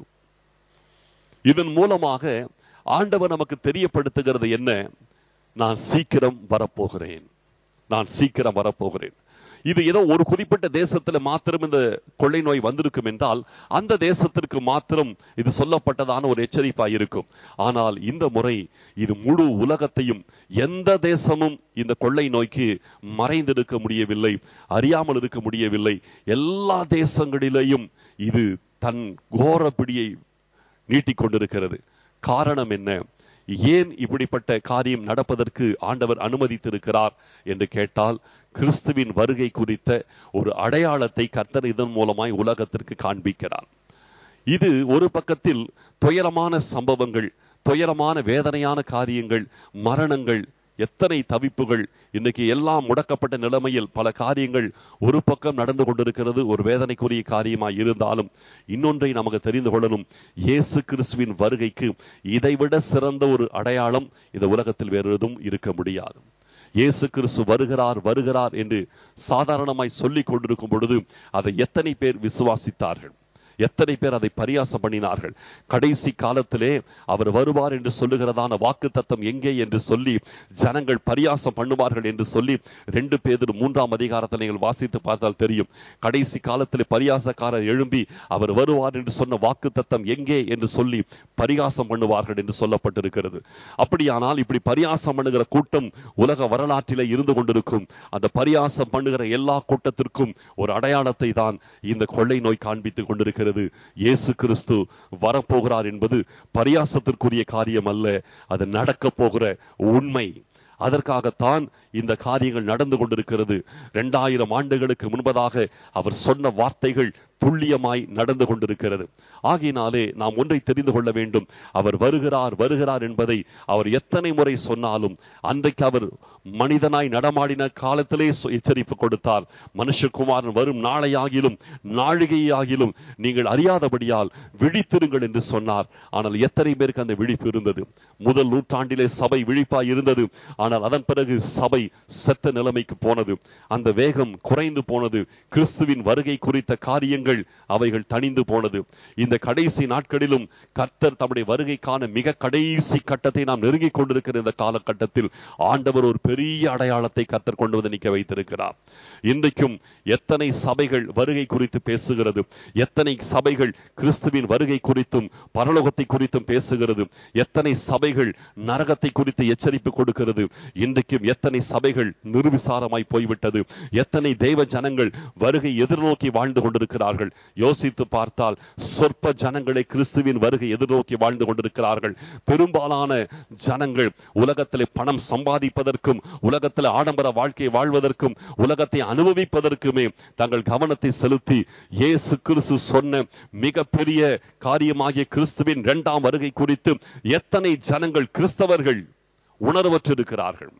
இதன் மூலமாக ஆண்டவர் நமக்கு தெரியப்படுத்துகிறது என்ன நான் சீக்கிரம் வரப்போகிறேன் நான் சீக்கிரம் வரப்போகிறேன் இது ஏதோ ஒரு குறிப்பிட்ட தேசத்துல மாத்திரம் இந்த கொள்ளை நோய் வந்திருக்கும் என்றால் அந்த தேசத்திற்கு மாத்திரம் இது சொல்லப்பட்டதான ஒரு எச்சரிப்பா இருக்கும் ஆனால் இந்த முறை இது முழு உலகத்தையும் எந்த தேசமும் இந்த கொள்ளை நோய்க்கு மறைந்திருக்க முடியவில்லை அறியாமல் இருக்க முடியவில்லை எல்லா தேசங்களிலேயும் இது தன் கோர பிடியை நீட்டிக்கொண்டிருக்கிறது காரணம் என்ன ஏன் இப்படிப்பட்ட காரியம் நடப்பதற்கு ஆண்டவர் அனுமதித்திருக்கிறார் என்று கேட்டால் கிறிஸ்துவின் வருகை குறித்த ஒரு அடையாளத்தை கர்த்தர் இதன் மூலமாய் உலகத்திற்கு காண்பிக்கிறார் இது ஒரு பக்கத்தில் துயரமான சம்பவங்கள் துயரமான வேதனையான காரியங்கள் மரணங்கள் எத்தனை தவிப்புகள் இன்னைக்கு எல்லாம் முடக்கப்பட்ட நிலைமையில் பல காரியங்கள் ஒரு பக்கம் நடந்து கொண்டிருக்கிறது ஒரு வேதனைக்குரிய காரியமாய் இருந்தாலும் இன்னொன்றை நமக்கு தெரிந்து கொள்ளணும் இயேசு கிறிஸ்துவின் வருகைக்கு இதைவிட சிறந்த ஒரு அடையாளம் இந்த உலகத்தில் வேறு எதுவும் இருக்க முடியாது இயேசு கிறிஸ்து வருகிறார் வருகிறார் என்று சாதாரணமாய் சொல்லிக் கொண்டிருக்கும் பொழுது அதை எத்தனை பேர் விசுவாசித்தார்கள் எத்தனை பேர் அதை பரியாசம் பண்ணினார்கள் கடைசி காலத்திலே அவர் வருவார் என்று சொல்லுகிறதான வாக்கு தத்தம் எங்கே என்று சொல்லி ஜனங்கள் பரியாசம் பண்ணுவார்கள் என்று சொல்லி ரெண்டு பேர் மூன்றாம் அதிகாரத்தில் நீங்கள் வாசித்து பார்த்தால் தெரியும் கடைசி காலத்தில் பரியாசக்காரர் எழும்பி அவர் வருவார் என்று சொன்ன வாக்கு தத்தம் எங்கே என்று சொல்லி பரிகாசம் பண்ணுவார்கள் என்று சொல்லப்பட்டிருக்கிறது அப்படியானால் இப்படி பரியாசம் பண்ணுகிற கூட்டம் உலக வரலாற்றிலே இருந்து கொண்டிருக்கும் அந்த பரியாசம் பண்ணுகிற எல்லா கூட்டத்திற்கும் ஒரு அடையாளத்தை தான் இந்த கொள்ளை நோய் காண்பித்துக் கொண்டிருக்கிறது இயேசு கிறிஸ்து வரப்போகிறார் என்பது பரியாசத்திற்குரிய காரியம் அல்ல அது நடக்க போகிற உண்மை அதற்காகத்தான் இந்த காரியங்கள் நடந்து கொண்டிருக்கிறது இரண்டாயிரம் ஆண்டுகளுக்கு முன்பதாக அவர் சொன்ன வார்த்தைகள் துல்லியமாய் நடந்து கொண்டிருக்கிறது ஆகையினாலே நாம் ஒன்றை தெரிந்து கொள்ள வேண்டும் அவர் வருகிறார் வருகிறார் என்பதை அவர் எத்தனை முறை சொன்னாலும் அன்றைக்கு அவர் மனிதனாய் நடமாடின காலத்திலே எச்சரிப்பு கொடுத்தார் மனுஷகுமாரன் வரும் நாளையாகிலும் நாழிகையாகிலும் நீங்கள் அறியாதபடியால் விழித்திருங்கள் என்று சொன்னார் ஆனால் எத்தனை பேருக்கு அந்த விழிப்பு இருந்தது முதல் நூற்றாண்டிலே சபை விழிப்பாய் இருந்தது ஆனால் அதன் பிறகு சபை செத்த நிலைமைக்கு போனது அந்த வேகம் குறைந்து போனது கிறிஸ்துவின் வருகை குறித்த காரியங்கள் அவைகள் தணிந்து போனது இந்த கடைசி நாட்களிலும் கர்த்தர் தம்முடைய வருகைக்கான மிக கடைசி கட்டத்தை நாம் நெருங்கிக் கொண்டிருக்கிற இந்த காலகட்டத்தில் ஆண்டவர் ஒரு பெரிய அடையாளத்தை கர்த்தர் கொண்டு வந்து நிற்க வைத்திருக்கிறார் இன்றைக்கும் எத்தனை சபைகள் வருகை குறித்து பேசுகிறது எத்தனை சபைகள் கிறிஸ்துவின் வருகை குறித்தும் பரலோகத்தை குறித்தும் பேசுகிறது எத்தனை சபைகள் நரகத்தை குறித்து எச்சரிப்பு கொடுக்கிறது இன்றைக்கும் எத்தனை சபைகள் நிர்விசாரமாய் போய்விட்டது எத்தனை தெய்வ ஜனங்கள் வருகை எதிர்நோக்கி வாழ்ந்து கொண்டிருக்கிறார்கள் யோசித்து பார்த்தால் சொற்ப ஜனங்களை கிறிஸ்துவின் வருகை எதிர்நோக்கி வாழ்ந்து கொண்டிருக்கிறார்கள் பெரும்பாலான ஜனங்கள் உலகத்திலே பணம் சம்பாதிப்பதற்கும் உலகத்தில் ஆடம்பர வாழ்க்கை வாழ்வதற்கும் உலகத்தை அனுபவிப்பதற்குமே தங்கள் கவனத்தை செலுத்தி இயேசு கிறிஸ்து சொன்ன மிகப்பெரிய காரியமாகிய கிறிஸ்துவின் இரண்டாம் வருகை குறித்து எத்தனை ஜனங்கள் கிறிஸ்தவர்கள் உணர்வற்றிருக்கிறார்கள்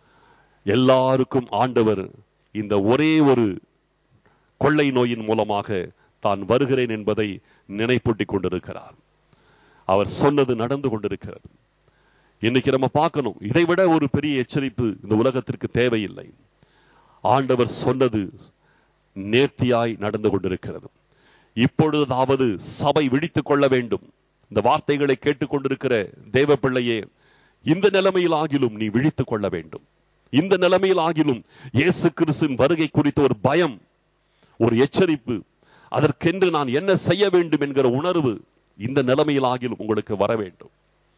எல்லாருக்கும் ஆண்டவர் இந்த ஒரே ஒரு கொள்ளை நோயின் மூலமாக தான் வருகிறேன் என்பதை நினைப்பூட்டிக் கொண்டிருக்கிறார் அவர் சொன்னது நடந்து கொண்டிருக்கிறது இன்னைக்கு நம்ம பார்க்கணும் இதை விட ஒரு பெரிய எச்சரிப்பு இந்த உலகத்திற்கு தேவையில்லை ஆண்டவர் சொன்னது நேர்த்தியாய் நடந்து கொண்டிருக்கிறது இப்பொழுதாவது சபை விழித்துக் கொள்ள வேண்டும் இந்த வார்த்தைகளை கேட்டுக்கொண்டிருக்கிற தேவ பிள்ளையே இந்த நிலைமையில் ஆகிலும் நீ விழித்துக் கொள்ள வேண்டும் இந்த நிலைமையில் ஆகிலும் இயேசு கிறிஸ்துவின் வருகை குறித்த ஒரு பயம் ஒரு எச்சரிப்பு அதற்கென்று நான் என்ன செய்ய வேண்டும் என்கிற உணர்வு இந்த நிலைமையில் ஆகிலும் உங்களுக்கு வர வேண்டும்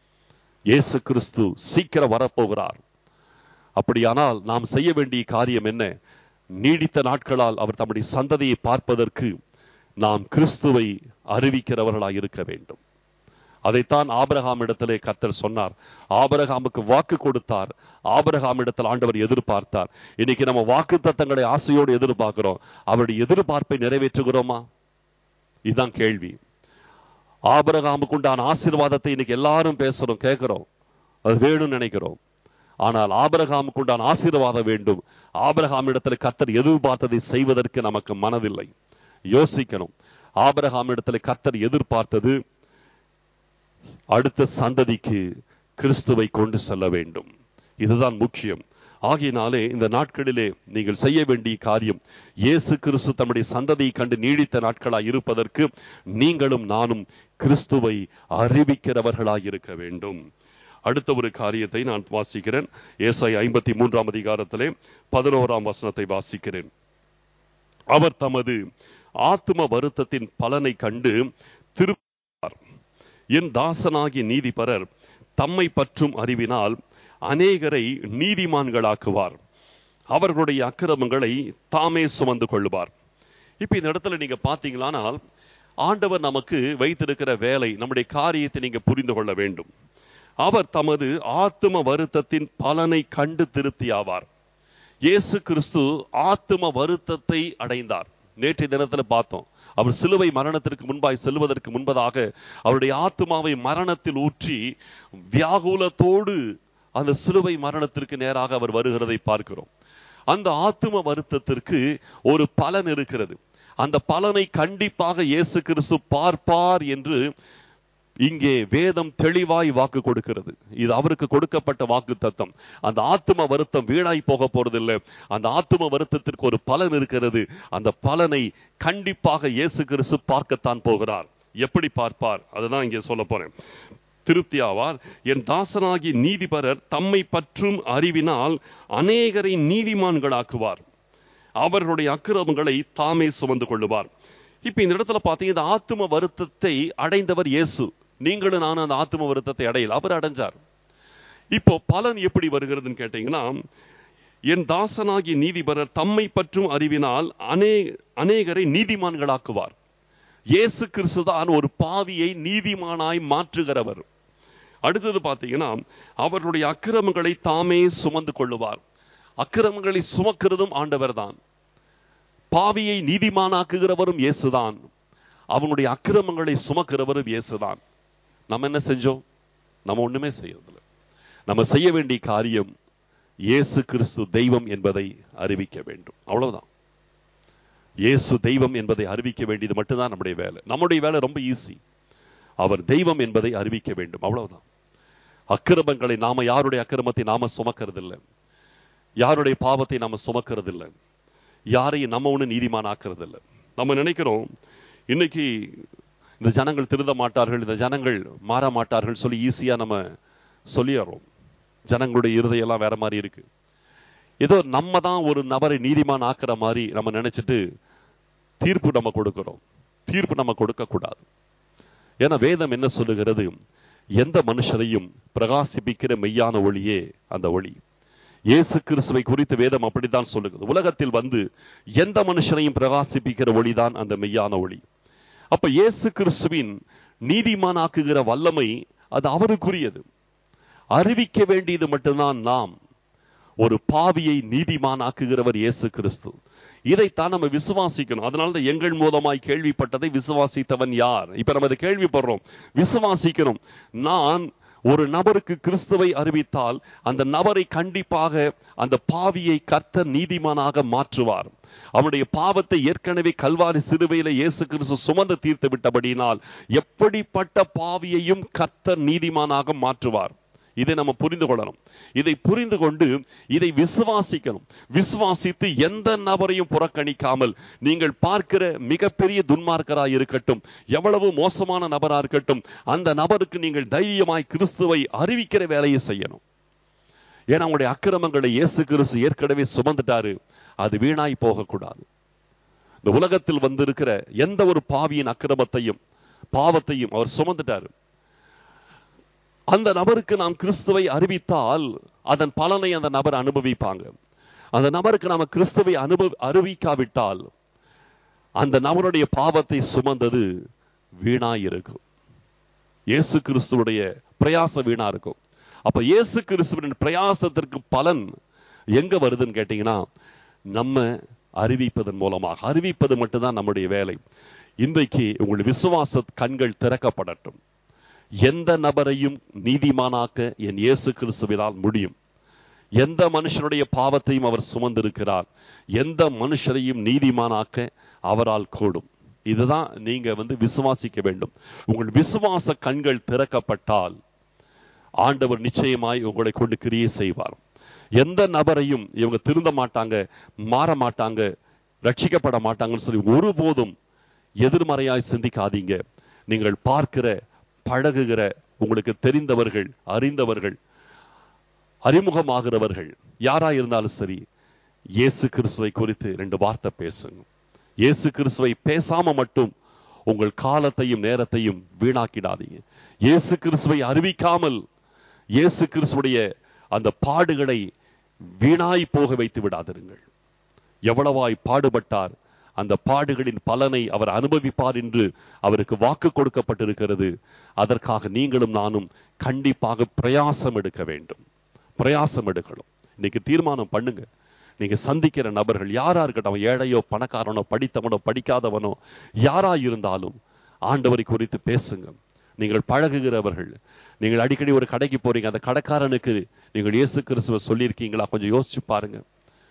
இயேசு கிறிஸ்து சீக்கிரம் வரப்போகிறார் அப்படியானால் நாம் செய்ய வேண்டிய காரியம் என்ன நீடித்த நாட்களால் அவர் தம்முடைய சந்ததியை பார்ப்பதற்கு நாம் கிறிஸ்துவை அறிவிக்கிறவர்களாய் இருக்க வேண்டும் அதைத்தான் ஆபரகாம் இடத்திலே கர்த்தர் சொன்னார் ஆபரகாமுக்கு வாக்கு கொடுத்தார் ஆபரகாம் இடத்தில் ஆண்டவர் எதிர்பார்த்தார் இன்னைக்கு நம்ம வாக்கு தத்தங்களை ஆசையோடு எதிர்பார்க்கிறோம் அவருடைய எதிர்பார்ப்பை நிறைவேற்றுகிறோமா இதுதான் கேள்வி ஆபரகாமுக்கு உண்டான ஆசீர்வாதத்தை இன்னைக்கு எல்லாரும் பேசுறோம் கேட்கிறோம் அது வேணும்னு நினைக்கிறோம் ஆனால் ஆபரகாமுக்கு உண்டான ஆசீர்வாதம் வேண்டும் ஆபரகாம் இடத்துல கர்த்தர் எதிர்பார்த்ததை செய்வதற்கு நமக்கு மனதில்லை யோசிக்கணும் ஆபரகாம் இடத்துல கர்த்தர் எதிர்பார்த்தது அடுத்த சந்ததிக்கு கிறிஸ்துவை கொண்டு செல்ல வேண்டும் இதுதான் முக்கியம் ஆகையினாலே இந்த நாட்களிலே நீங்கள் செய்ய வேண்டிய காரியம் இயேசு கிறிஸ்து தம்முடைய சந்ததியை கண்டு நீடித்த நாட்களாய் இருப்பதற்கு நீங்களும் நானும் கிறிஸ்துவை அறிவிக்கிறவர்களாய் இருக்க வேண்டும் அடுத்த ஒரு காரியத்தை நான் வாசிக்கிறேன் ஏசாய் ஐம்பத்தி மூன்றாம் அதிகாரத்திலே பதினோராம் வசனத்தை வாசிக்கிறேன் அவர் தமது ஆத்தும வருத்தத்தின் பலனை கண்டு திருப்பார் என் தாசனாகிய நீதிபரர் தம்மை பற்றும் அறிவினால் அநேகரை நீதிமான்களாக்குவார் அவர்களுடைய அக்கிரமங்களை தாமே சுமந்து கொள்ளுவார் இப்ப இந்த இடத்துல நீங்க பாத்தீங்களானால் ஆண்டவர் நமக்கு வைத்திருக்கிற வேலை நம்முடைய காரியத்தை நீங்க புரிந்து கொள்ள வேண்டும் அவர் தமது ஆத்தும வருத்தத்தின் பலனை கண்டு திருப்தியாவார் இயேசு கிறிஸ்து ஆத்தும வருத்தத்தை அடைந்தார் நேற்றைய தினத்துல பார்த்தோம் அவர் சிலுவை மரணத்திற்கு முன்பாய் செல்வதற்கு முன்பதாக அவருடைய ஆத்மாவை மரணத்தில் ஊற்றி வியாகுலத்தோடு அந்த சிலுவை மரணத்திற்கு நேராக அவர் வருகிறதை பார்க்கிறோம் அந்த ஆத்தும வருத்தத்திற்கு ஒரு பலன் இருக்கிறது அந்த பலனை கண்டிப்பாக இயேசு கிறிஸ்து பார்ப்பார் என்று இங்கே வேதம் தெளிவாய் வாக்கு கொடுக்கிறது இது அவருக்கு கொடுக்கப்பட்ட வாக்கு தத்தம் அந்த ஆத்தும வருத்தம் வீணாய் போக போறதில்லை அந்த ஆத்தும வருத்தத்திற்கு ஒரு பலன் இருக்கிறது அந்த பலனை கண்டிப்பாக இயேசு கிறிஸ்து பார்க்கத்தான் போகிறார் எப்படி பார்ப்பார் அதுதான் இங்கே சொல்ல போறேன் திருப்தியாவார் என் தாசனாகி நீதிபரர் தம்மை பற்றும் அறிவினால் அநேகரை நீதிமான்களாக்குவார் அவர்களுடைய அக்கிரமங்களை தாமே சுமந்து கொள்ளுவார் இப்ப இந்த இடத்துல பாத்தீங்க இந்த ஆத்தும வருத்தத்தை அடைந்தவர் இயேசு நீங்களும் நானும் அந்த ஆத்தும வருத்தத்தை அடையல அவர் அடைஞ்சார் இப்போ பலன் எப்படி வருகிறதுன்னு கேட்டீங்கன்னா என் தாசனாகிய நீதிபரர் தம்மை பற்றும் அறிவினால் அநே அநேகரை நீதிமான்களாக்குவார் இயேசு கிறிஸ்து தான் ஒரு பாவியை நீதிமானாய் மாற்றுகிறவர் அடுத்தது பார்த்தீங்கன்னா அவர்களுடைய அக்கிரமங்களை தாமே சுமந்து கொள்ளுவார் அக்கிரமங்களை சுமக்கிறதும் ஆண்டவர் தான் பாவியை நீதிமானாக்குகிறவரும் இயேசுதான் அவனுடைய அக்கிரமங்களை சுமக்கிறவரும் இயேசுதான் நம்ம என்ன செஞ்சோம் நம்ம ஒண்ணுமே செய்யறதில்லை நம்ம செய்ய வேண்டிய காரியம் இயேசு கிறிஸ்து தெய்வம் என்பதை அறிவிக்க வேண்டும் அவ்வளவுதான் இயேசு தெய்வம் என்பதை அறிவிக்க வேண்டியது மட்டும்தான் நம்முடைய வேலை நம்முடைய வேலை ரொம்ப ஈஸி அவர் தெய்வம் என்பதை அறிவிக்க வேண்டும் அவ்வளவுதான் அக்கிரமங்களை நாம யாருடைய அக்கிரமத்தை நாம சுமக்கிறதில்லை யாருடைய பாவத்தை நாம சுமக்கிறதில்லை யாரையும் நம்ம ஒண்ணு நீதிமான் ஆக்குறது இல்லை நம்ம நினைக்கிறோம் இன்னைக்கு இந்த ஜனங்கள் திருந்த மாட்டார்கள் இந்த ஜனங்கள் மாற மாட்டார்கள் சொல்லி ஈஸியா நம்ம சொல்லிடுறோம் ஜனங்களுடைய இருதையெல்லாம் வேற மாதிரி இருக்கு ஏதோ நம்ம தான் ஒரு நபரை நீதிமான் ஆக்குற மாதிரி நம்ம நினைச்சிட்டு தீர்ப்பு நம்ம கொடுக்கிறோம் தீர்ப்பு நம்ம கொடுக்க கூடாது ஏன்னா வேதம் என்ன சொல்லுகிறது எந்த மனுஷரையும் பிரகாசிப்பிக்கிற மெய்யான ஒளியே அந்த ஒளி இயேசு கிறிஸ்துவை குறித்து வேதம் அப்படித்தான் சொல்லுகிறது உலகத்தில் வந்து எந்த மனுஷனையும் பிரகாசிப்பிக்கிற ஒளிதான் அந்த மெய்யான ஒளி அப்ப இயேசு கிறிஸ்துவின் நீதிமானாக்குகிற வல்லமை அது அவருக்குரியது அறிவிக்க வேண்டியது மட்டும்தான் நாம் ஒரு பாவியை நீதிமானாக்குகிறவர் இயேசு கிறிஸ்து இதைத்தான் நம்ம விசுவாசிக்கணும் அதனால தான் எங்கள் மூலமாய் கேள்விப்பட்டதை விசுவாசித்தவன் யார் இப்ப நம்ம இதை கேள்விப்படுறோம் விசுவாசிக்கணும் நான் ஒரு நபருக்கு கிறிஸ்துவை அறிவித்தால் அந்த நபரை கண்டிப்பாக அந்த பாவியை கர்த்தர் நீதிமானாக மாற்றுவார் அவனுடைய பாவத்தை ஏற்கனவே கல்வாரி சிறுவையில இயேசு கிறிஸ்து சுமந்து தீர்த்து விட்டபடினால் எப்படிப்பட்ட பாவியையும் கர்த்தர் நீதிமானாக மாற்றுவார் இதை நம்ம புரிந்து கொள்ளணும் இதை புரிந்து கொண்டு இதை விசுவாசிக்கணும் விசுவாசித்து எந்த நபரையும் புறக்கணிக்காமல் நீங்கள் பார்க்கிற மிகப்பெரிய துன்மார்க்கராய் இருக்கட்டும் எவ்வளவு மோசமான நபரா இருக்கட்டும் அந்த நபருக்கு நீங்கள் தைரியமாய் கிறிஸ்துவை அறிவிக்கிற வேலையை செய்யணும் ஏன்னா அவங்களுடைய அக்கிரமங்களை இயேசு கிறிஸ்து ஏற்கனவே சுமந்துட்டாரு அது வீணாய் போகக்கூடாது இந்த உலகத்தில் வந்திருக்கிற எந்த ஒரு பாவியின் அக்கிரமத்தையும் பாவத்தையும் அவர் சுமந்துட்டாரு அந்த நபருக்கு நாம் கிறிஸ்துவை அறிவித்தால் அதன் பலனை அந்த நபர் அனுபவிப்பாங்க அந்த நபருக்கு நாம கிறிஸ்துவை அனுபவ அறிவிக்காவிட்டால் அந்த நபருடைய பாவத்தை சுமந்தது வீணாய் இருக்கும் இயேசு கிறிஸ்துவுடைய பிரயாசம் வீணா இருக்கும் அப்ப இயேசு கிறிஸ்துவின் பிரயாசத்திற்கு பலன் எங்க வருதுன்னு கேட்டீங்கன்னா நம்ம அறிவிப்பதன் மூலமாக அறிவிப்பது மட்டும்தான் நம்முடைய வேலை இன்றைக்கு உங்கள் விசுவாச கண்கள் திறக்கப்படட்டும் எந்த நபரையும் நீதிமானாக்க என் இயேசு கிறிஸ்துவினால் முடியும் எந்த மனுஷனுடைய பாவத்தையும் அவர் சுமந்திருக்கிறார் எந்த மனுஷரையும் நீதிமானாக்க அவரால் கூடும் இதுதான் நீங்க வந்து விசுவாசிக்க வேண்டும் உங்கள் விசுவாச கண்கள் திறக்கப்பட்டால் ஆண்டவர் நிச்சயமாய் உங்களை கொண்டு கிரியை செய்வார் எந்த நபரையும் இவங்க திருந்த மாட்டாங்க மாற மாட்டாங்க ரட்சிக்கப்பட மாட்டாங்கன்னு சொல்லி ஒருபோதும் எதிர்மறையாய் சிந்திக்காதீங்க நீங்கள் பார்க்கிற பழகுகிற உங்களுக்கு தெரிந்தவர்கள் அறிந்தவர்கள் அறிமுகமாகிறவர்கள் யாரா இருந்தாலும் சரி இயேசு கிறிஸ்துவை குறித்து ரெண்டு வார்த்தை பேசுங்க இயேசு கிறிஸ்துவை பேசாம மட்டும் உங்கள் காலத்தையும் நேரத்தையும் வீணாக்கிடாதீங்க இயேசு கிறிஸ்துவை அறிவிக்காமல் இயேசு கிறிஸ்துடைய அந்த பாடுகளை வீணாய் போக வைத்து விடாதிருங்கள் எவ்வளவாய் பாடுபட்டார் அந்த பாடுகளின் பலனை அவர் அனுபவிப்பார் என்று அவருக்கு வாக்கு கொடுக்கப்பட்டிருக்கிறது அதற்காக நீங்களும் நானும் கண்டிப்பாக பிரயாசம் எடுக்க வேண்டும் பிரயாசம் எடுக்கணும் இன்னைக்கு தீர்மானம் பண்ணுங்க நீங்க சந்திக்கிற நபர்கள் யாரா இருக்கட்டும் அவன் ஏழையோ பணக்காரனோ படித்தவனோ படிக்காதவனோ யாரா இருந்தாலும் ஆண்டவரை குறித்து பேசுங்க நீங்கள் பழகுகிறவர்கள் நீங்கள் அடிக்கடி ஒரு கடைக்கு போறீங்க அந்த கடைக்காரனுக்கு நீங்கள் இயேசு கிறிஸ்துவ சொல்லியிருக்கீங்களா கொஞ்சம் யோசிச்சு பாருங்க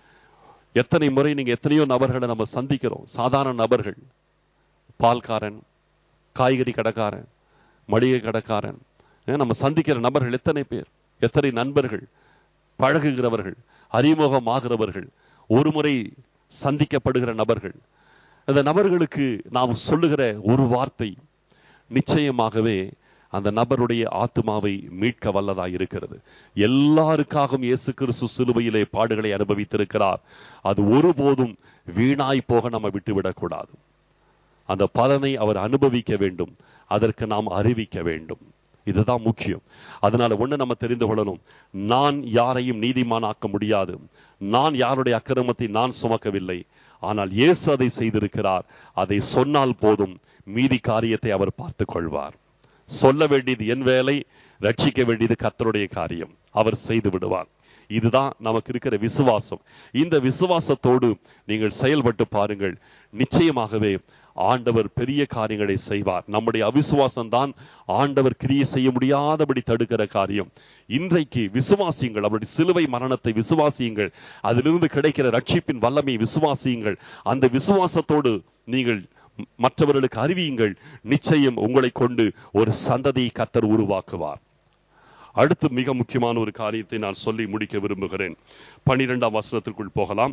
எத்தனை முறை நீங்க எத்தனையோ நபர்களை நம்ம சந்திக்கிறோம் சாதாரண நபர்கள் பால்காரன் காய்கறி கடைக்காரன் மளிகை கடைக்காரன் ஏன் நம்ம சந்திக்கிற நபர்கள் எத்தனை பேர் எத்தனை நண்பர்கள் பழகுகிறவர்கள் அறிமுகமாகிறவர்கள் ஒரு முறை சந்திக்கப்படுகிற நபர்கள் அந்த நபர்களுக்கு நாம் சொல்லுகிற ஒரு வார்த்தை நிச்சயமாகவே அந்த நபருடைய ஆத்மாவை மீட்க வல்லதாய் இருக்கிறது எல்லாருக்காகவும் இயேசு கிறிஸ்து சிலுவையிலே பாடுகளை அனுபவித்திருக்கிறார் அது ஒருபோதும் வீணாய் போக நம்ம விட்டுவிடக்கூடாது அந்த பலனை அவர் அனுபவிக்க வேண்டும் அதற்கு நாம் அறிவிக்க வேண்டும் இதுதான் முக்கியம் அதனால ஒண்ணு நம்ம தெரிந்து கொள்ளணும் நான் யாரையும் நீதிமானாக்க முடியாது நான் யாருடைய அக்கிரமத்தை நான் சுமக்கவில்லை ஆனால் இயேசு அதை செய்திருக்கிறார் அதை சொன்னால் போதும் மீதி காரியத்தை அவர் பார்த்துக் கொள்வார் சொல்ல வேண்டியது என் வேலை ரட்சிக்க வேண்டியது கர்த்தருடைய காரியம் அவர் செய்து விடுவார் இதுதான் நமக்கு இருக்கிற விசுவாசம் இந்த விசுவாசத்தோடு நீங்கள் செயல்பட்டு பாருங்கள் நிச்சயமாகவே ஆண்டவர் பெரிய காரியங்களை செய்வார் நம்முடைய அவிசுவாசம் தான் ஆண்டவர் கிரியை செய்ய முடியாதபடி தடுக்கிற காரியம் இன்றைக்கு விசுவாசியுங்கள் அவருடைய சிலுவை மரணத்தை விசுவாசியுங்கள் அதிலிருந்து கிடைக்கிற ரட்சிப்பின் வல்லமை விசுவாசியுங்கள் அந்த விசுவாசத்தோடு நீங்கள் மற்றவர்களுக்கு அறிவியுங்கள் நிச்சயம் உங்களை கொண்டு ஒரு சந்ததியை கத்தர் உருவாக்குவார் அடுத்து மிக முக்கியமான ஒரு காரியத்தை நான் சொல்லி முடிக்க விரும்புகிறேன் பனிரெண்டாம் வசனத்திற்குள் போகலாம்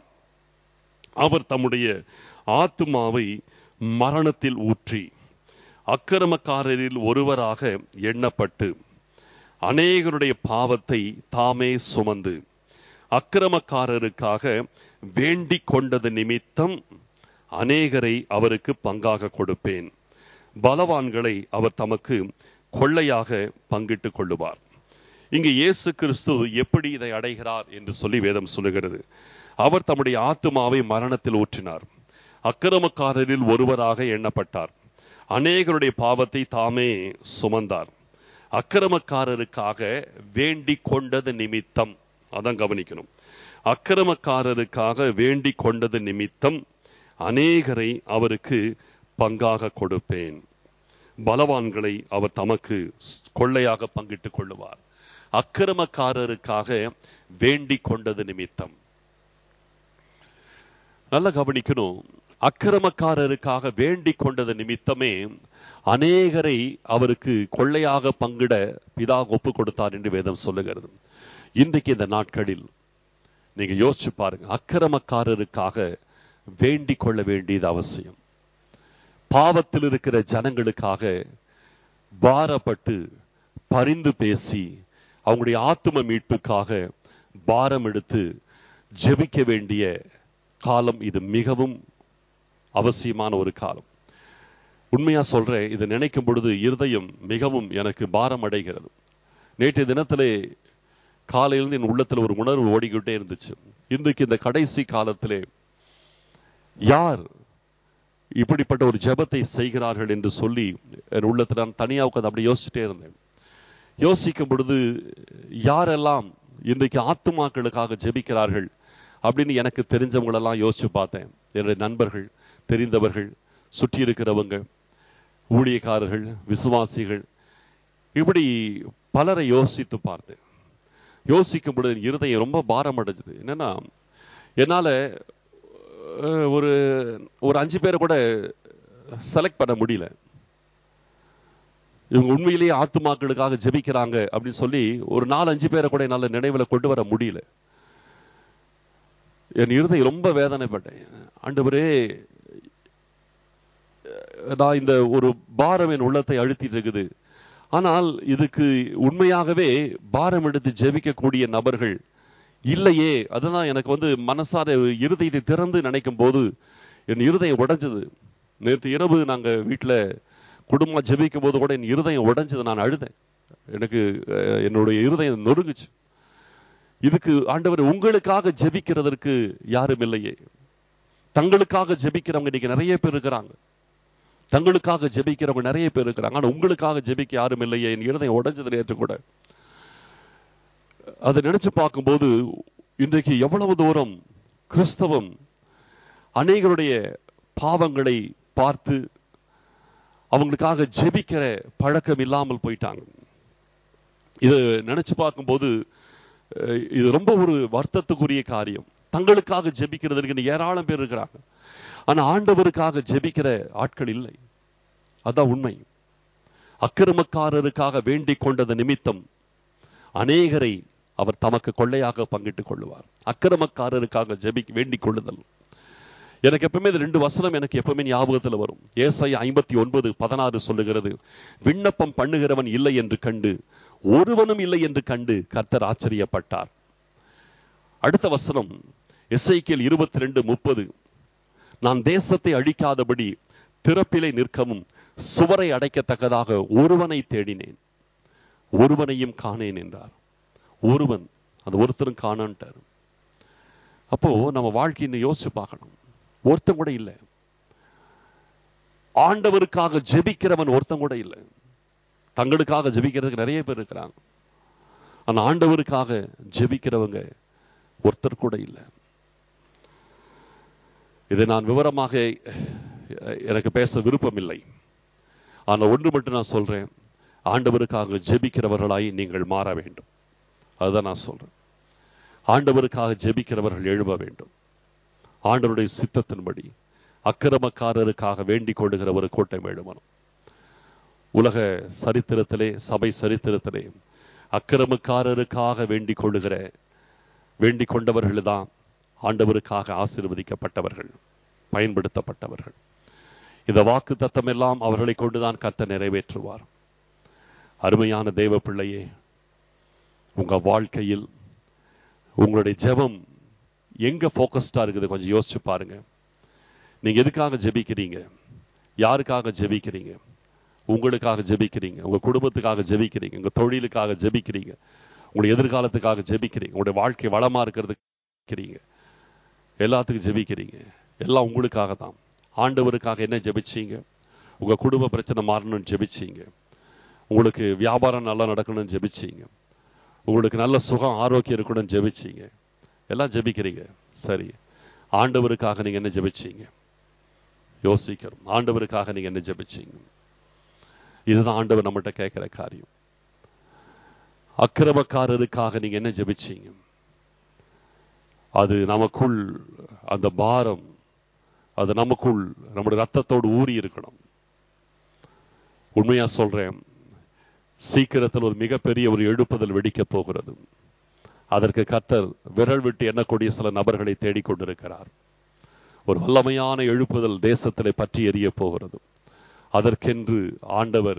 அவர் தம்முடைய ஆத்துமாவை மரணத்தில் ஊற்றி அக்கிரமக்காரரில் ஒருவராக எண்ணப்பட்டு அநேகருடைய பாவத்தை தாமே சுமந்து அக்கிரமக்காரருக்காக வேண்டிக் கொண்டது நிமித்தம் அநேகரை அவருக்கு பங்காக கொடுப்பேன் பலவான்களை அவர் தமக்கு கொள்ளையாக பங்கிட்டுக் கொள்ளுவார் இங்கு இயேசு கிறிஸ்து எப்படி இதை அடைகிறார் என்று சொல்லி வேதம் சொல்லுகிறது அவர் தம்முடைய ஆத்துமாவை மரணத்தில் ஊற்றினார் அக்கிரமக்காரரில் ஒருவராக எண்ணப்பட்டார் அநேகருடைய பாவத்தை தாமே சுமந்தார் அக்கிரமக்காரருக்காக வேண்டிக் கொண்டது நிமித்தம் அதான் கவனிக்கணும் அக்கிரமக்காரருக்காக வேண்டிக் கொண்டது நிமித்தம் அநேகரை அவருக்கு பங்காக கொடுப்பேன் பலவான்களை அவர் தமக்கு கொள்ளையாக பங்கிட்டுக் கொள்ளுவார் அக்கிரமக்காரருக்காக வேண்டிக் கொண்டது நிமித்தம் நல்ல கவனிக்கணும் அக்கிரமக்காரருக்காக வேண்டிக் கொண்டது நிமித்தமே அநேகரை அவருக்கு கொள்ளையாக பங்கிட பிதா ஒப்பு கொடுத்தார் என்று வேதம் சொல்லுகிறது இன்றைக்கு இந்த நாட்களில் நீங்க யோசிச்சு பாருங்க அக்கிரமக்காரருக்காக வேண்டிக் கொள்ள வேண்டியது அவசியம் பாவத்தில் இருக்கிற ஜனங்களுக்காக பாரப்பட்டு பரிந்து பேசி அவங்களுடைய ஆத்தும மீட்புக்காக பாரம் எடுத்து ஜெபிக்க வேண்டிய காலம் இது மிகவும் அவசியமான ஒரு காலம் உண்மையா சொல்றேன் இதை நினைக்கும் பொழுது இருதயம் மிகவும் எனக்கு பாரம் அடைகிறது நேற்றைய தினத்திலே காலையிலிருந்து என் உள்ளத்துல ஒரு உணர்வு ஓடிக்கிட்டே இருந்துச்சு இன்றைக்கு இந்த கடைசி காலத்திலே யார் இப்படிப்பட்ட ஒரு ஜெபத்தை செய்கிறார்கள் என்று சொல்லி என் உள்ளத்துல நான் தனியா உட்காந்து அப்படி யோசிச்சுட்டே இருந்தேன் யோசிக்கும் பொழுது யாரெல்லாம் இன்றைக்கு ஆத்துமாக்களுக்காக ஜெபிக்கிறார்கள் அப்படின்னு எனக்கு தெரிஞ்சவங்களெல்லாம் யோசிச்சு பார்த்தேன் என்னுடைய நண்பர்கள் தெரிந்தவர்கள் சுற்றி இருக்கிறவங்க ஊழியக்காரர்கள் விசுவாசிகள் இப்படி பலரை யோசித்து பார்த்தேன் யோசிக்கும் பொழுது என் இருதயம் ரொம்ப பாரம் அடைஞ்சது என்னன்னா என்னால அஹ், ஒரு ஒரு அஞ்சு பேரை கூட செலக்ட் பண்ண முடியல இவங்க உண்மையிலேயே ஆத்துமாக்களுக்காக ஜெபிக்கிறாங்க அப்படின்னு சொல்லி ஒரு நாலு அஞ்சு பேரை கூட என்னால நினைவுல கொண்டு வர முடியல என் இருதயம் ரொம்ப வேதனைப்பட்டேன் ஆண்டவரே நான் இந்த ஒரு பாரம் என் உள்ளத்தை அழுத்திட்டு இருக்குது ஆனால் இதுக்கு உண்மையாகவே பாரம் எடுத்து ஜெபிக்கக்கூடிய நபர்கள் இல்லையே அதுதான் எனக்கு வந்து மனசார இருதயத்தை திறந்து நினைக்கும் போது என் இருதயம் உடைஞ்சது நேற்று இரவு நாங்க வீட்டுல குடும்பமா ஜெபிக்கும் போது கூட என் இருதயம் உடைஞ்சது நான் அழுதேன் எனக்கு அஹ், என்னுடைய இருதயம் நொறுங்குச்சு இதுக்கு ஆண்டவர் உங்களுக்காக ஜெபிக்கிறதற்கு யாரும் இல்லையே தங்களுக்காக ஜெபிக்கிறவங்க இன்னைக்கு நிறைய பேர் இருக்கிறாங்க தங்களுக்காக ஜெபிக்கிறவங்க நிறைய பேர் இருக்கிறாங்க ஆனா உங்களுக்காக ஜெபிக்க யாரும் இல்லையே என் இருதயம் உடைஞ்சது நேற்று கூட அதை நினைச்சு பார்க்கும்போது இன்றைக்கு எவ்வளவு தூரம் கிறிஸ்தவம் அநேகருடைய பாவங்களை பார்த்து அவங்களுக்காக ஜெபிக்கிற பழக்கம் இல்லாமல் போயிட்டாங்க இது நினைச்சு பார்க்கும்போது அஹ், இது ரொம்ப ஒரு வருத்தத்துக்குரிய காரியம் தங்களுக்காக ஜெபிக்கிறதுக்கு இன்னைக்கு ஏராளம் பேர் இருக்கிறாங்க ஆனா ஆண்டவருக்காக ஜெபிக்கிற ஆட்கள் இல்லை அதான் உண்மை அக்கிரமக்காரருக்காக வேண்டிக் கொண்டது நிமித்தம் அநேகரை அவர் தமக்கு கொள்ளையாக பங்கிட்டுக் கொள்ளுவார் அக்கிரமக்காரருக்காக ஜெபி வேண்டிக் கொள்ளுதல் எனக்கு எப்பவுமே இந்த ரெண்டு வசனம் எனக்கு எப்பவுமே ஞாபகத்துல வரும் ஏசை ஐம்பத்தி ஒன்பது பதினாறு சொல்லுகிறது விண்ணப்பம் பண்ணுகிறவன் இல்லை என்று கண்டு ஒருவனும் இல்லை என்று கண்டு கர்த்தர் ஆச்சரியப்பட்டார் அடுத்த வசனம் எஸ்ஐக்கியல் இருபத்தி ரெண்டு முப்பது நான் தேசத்தை அழிக்காதபடி திறப்பிலை நிற்கவும் சுவரை அடைக்கத்தக்கதாக ஒருவனை தேடினேன் ஒருவனையும் காணேன் என்றார் ஒருவன் அந்த ஒருத்தரும் காணன்ட்டார் அப்போ நம்ம வாழ்க்கையை யோசிச்சு பார்க்கணும் ஒருத்தன் கூட இல்லை ஆண்டவருக்காக ஜெபிக்கிறவன் ஒருத்தன் கூட இல்லை தங்களுக்காக ஜெபிக்கிறதுக்கு நிறைய பேர் இருக்கிறாங்க ஆனா ஆண்டவருக்காக ஜெபிக்கிறவங்க ஒருத்தர் கூட இல்லை இதை நான் விவரமாக அஹ், எனக்கு பேச விருப்பம் இல்லை ஆனால் ஒன்று மட்டும் நான் சொல்றேன் ஆண்டவருக்காக ஜெபிக்கிறவர்களாய் நீங்கள் மாற வேண்டும் அதுதான் நான் சொல்றேன் ஆண்டவருக்காக ஜெபிக்கிறவர்கள் எழும்ப வேண்டும் ஆண்டவருடைய சித்தத்தின்படி அக்கிரமக்காரருக்காக வேண்டிக் கொள்ளுகிற ஒரு கூட்டம் எழுமணும் உலக சரித்திரத்திலே சபை சரித்திரத்திலே அக்கிரமக்காரருக்காக வேண்டிக் கொள்ளுகிற வேண்டிக் கொண்டவர்கள் தான் ஆண்டவருக்காக ஆசீர்வதிக்கப்பட்டவர்கள் பயன்படுத்தப்பட்டவர்கள் இந்த வாக்கு தத்தம் எல்லாம் அவர்களை கொண்டுதான் கர்த்தர் நிறைவேற்றுவார் அருமையான தேவ பிள்ளையே உங்க வாழ்க்கையில் உங்களுடைய ஜெபம் எங்க போக்கஸ்டா இருக்குது கொஞ்சம் யோசிச்சு பாருங்க நீங்க எதுக்காக ஜெபிக்கிறீங்க யாருக்காக ஜெபிக்கிறீங்க உங்களுக்காக ஜெபிக்கிறீங்க உங்க குடும்பத்துக்காக ஜெபிக்கிறீங்க உங்க தொழிலுக்காக ஜெபிக்கிறீங்க உங்களுடைய எதிர்காலத்துக்காக ஜெபிக்கிறீங்க உங்களுடைய வாழ்க்கை வளமா இருக்கிறதுக்கு ஜெபிக்கிறீங்க எல்லாத்துக்கும் ஜெபிக்கிறீங்க எல்லாம் உங்களுக்காக தான் ஆண்டவருக்காக என்ன ஜெபிச்சீங்க உங்க குடும்ப பிரச்சனை மாறணும்னு ஜெபிச்சீங்க உங்களுக்கு வியாபாரம் நல்லா நடக்கணும்னு ஜெபிச்சீங்க உங்களுக்கு நல்ல சுகம் ஆரோக்கியம் இருக்கணும்னு ஜெபிச்சீங்க எல்லாம் ஜெபிக்கிறீங்க சரி ஆண்டவருக்காக நீங்க என்ன ஜெபிச்சீங்க யோசிக்கிறோம் ஆண்டவருக்காக நீங்க என்ன ஜெபிச்சீங்க இதுதான் ஆண்டவர் நம்மகிட்ட கேட்கிற காரியம் அக்கிரமக்காரருக்காக நீங்க என்ன ஜெபிச்சீங்க அது நமக்குள் அந்த பாரம் அது நமக்குள் நம்முடைய ரத்தத்தோடு ஊறி இருக்கணும் உண்மையா சொல்றேன் சீக்கிரத்தில் ஒரு மிகப்பெரிய ஒரு எழுப்புதல் வெடிக்க போகிறது அதற்கு கத்தர் விரல் விட்டு எண்ணக்கூடிய சில நபர்களை தேடிக்கொண்டிருக்கிறார் ஒரு வல்லமையான எழுப்புதல் தேசத்திலே பற்றி எரிய போகிறது அதற்கென்று ஆண்டவர்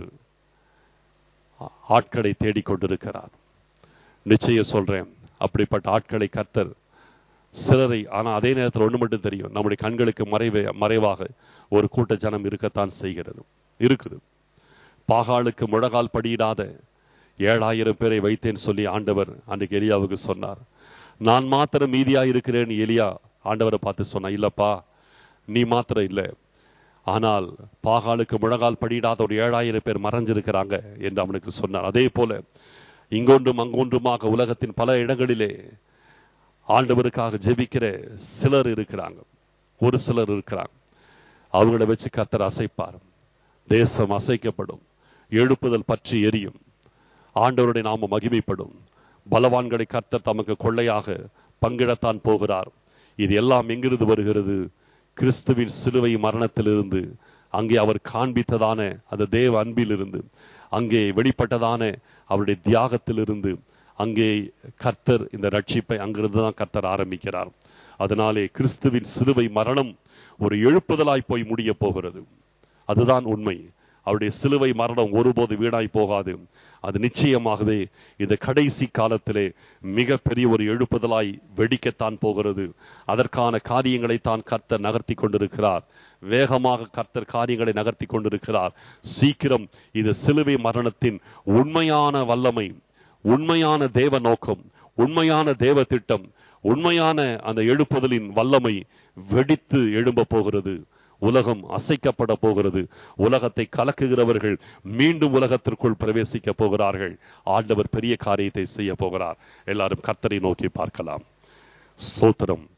ஆட்களை தேடிக்கொண்டிருக்கிறார் நிச்சயம் சொல்றேன் அப்படிப்பட்ட ஆட்களை கத்தர் சிலரை ஆனா அதே நேரத்தில் ஒண்ணு மட்டும் தெரியும் நம்முடைய கண்களுக்கு மறைவே மறைவாக ஒரு கூட்ட ஜனம் இருக்கத்தான் செய்கிறது இருக்குது பாகாலுக்கு முழகால் படியிடாத ஏழாயிரம் பேரை வைத்தேன் சொல்லி ஆண்டவர் அன்றைக்கு எலியாவுக்கு சொன்னார் நான் மாத்திரம் மீதியா இருக்கிறேன் எலியா ஆண்டவரை பார்த்து சொன்னா இல்லப்பா நீ மாத்திரம் இல்லை ஆனால் பாகாலுக்கு முழகால் படியிடாத ஒரு ஏழாயிரம் பேர் மறைஞ்சிருக்கிறாங்க என்று அவனுக்கு சொன்னார் அதே போல இங்கொன்றும் அங்கொன்றுமாக உலகத்தின் பல இடங்களிலே ஆண்டவருக்காக ஜெபிக்கிற சிலர் இருக்கிறாங்க ஒரு சிலர் இருக்கிறாங்க அவங்கள வச்சு கர்த்தர் அசைப்பார் தேசம் அசைக்கப்படும் எழுப்புதல் பற்றி எரியும் ஆண்டவருடைய நாம மகிமைப்படும் பலவான்களை கர்த்தர் தமக்கு கொள்ளையாக பங்கிடத்தான் போகிறார் இது எல்லாம் எங்கிருந்து வருகிறது கிறிஸ்துவின் சிலுவை மரணத்திலிருந்து அங்கே அவர் காண்பித்ததான அந்த தேவ அன்பிலிருந்து அங்கே வெளிப்பட்டதான அவருடைய தியாகத்திலிருந்து அங்கே கர்த்தர் இந்த ரட்சிப்பை அங்கிருந்து தான் கர்த்தர் ஆரம்பிக்கிறார் அதனாலே கிறிஸ்துவின் சிலுவை மரணம் ஒரு எழுப்புதலாய் போய் முடிய போகிறது அதுதான் உண்மை அவருடைய சிலுவை மரணம் ஒருபோது வீணாய் போகாது அது நிச்சயமாகவே இந்த கடைசி காலத்திலே மிக பெரிய ஒரு எழுப்புதலாய் வெடிக்கத்தான் போகிறது அதற்கான காரியங்களை தான் கர்த்தர் நகர்த்தி கொண்டிருக்கிறார் வேகமாக கர்த்தர் காரியங்களை நகர்த்தி கொண்டிருக்கிறார் சீக்கிரம் இது சிலுவை மரணத்தின் உண்மையான வல்லமை உண்மையான தேவ நோக்கம் உண்மையான தேவ திட்டம் உண்மையான அந்த எழுப்புதலின் வல்லமை வெடித்து எழும்ப போகிறது உலகம் அசைக்கப்பட போகிறது உலகத்தை கலக்குகிறவர்கள் மீண்டும் உலகத்திற்குள் பிரவேசிக்க போகிறார்கள் ஆண்டவர் பெரிய காரியத்தை செய்ய போகிறார் எல்லாரும் கர்த்தரை நோக்கி பார்க்கலாம் சோத்திரம்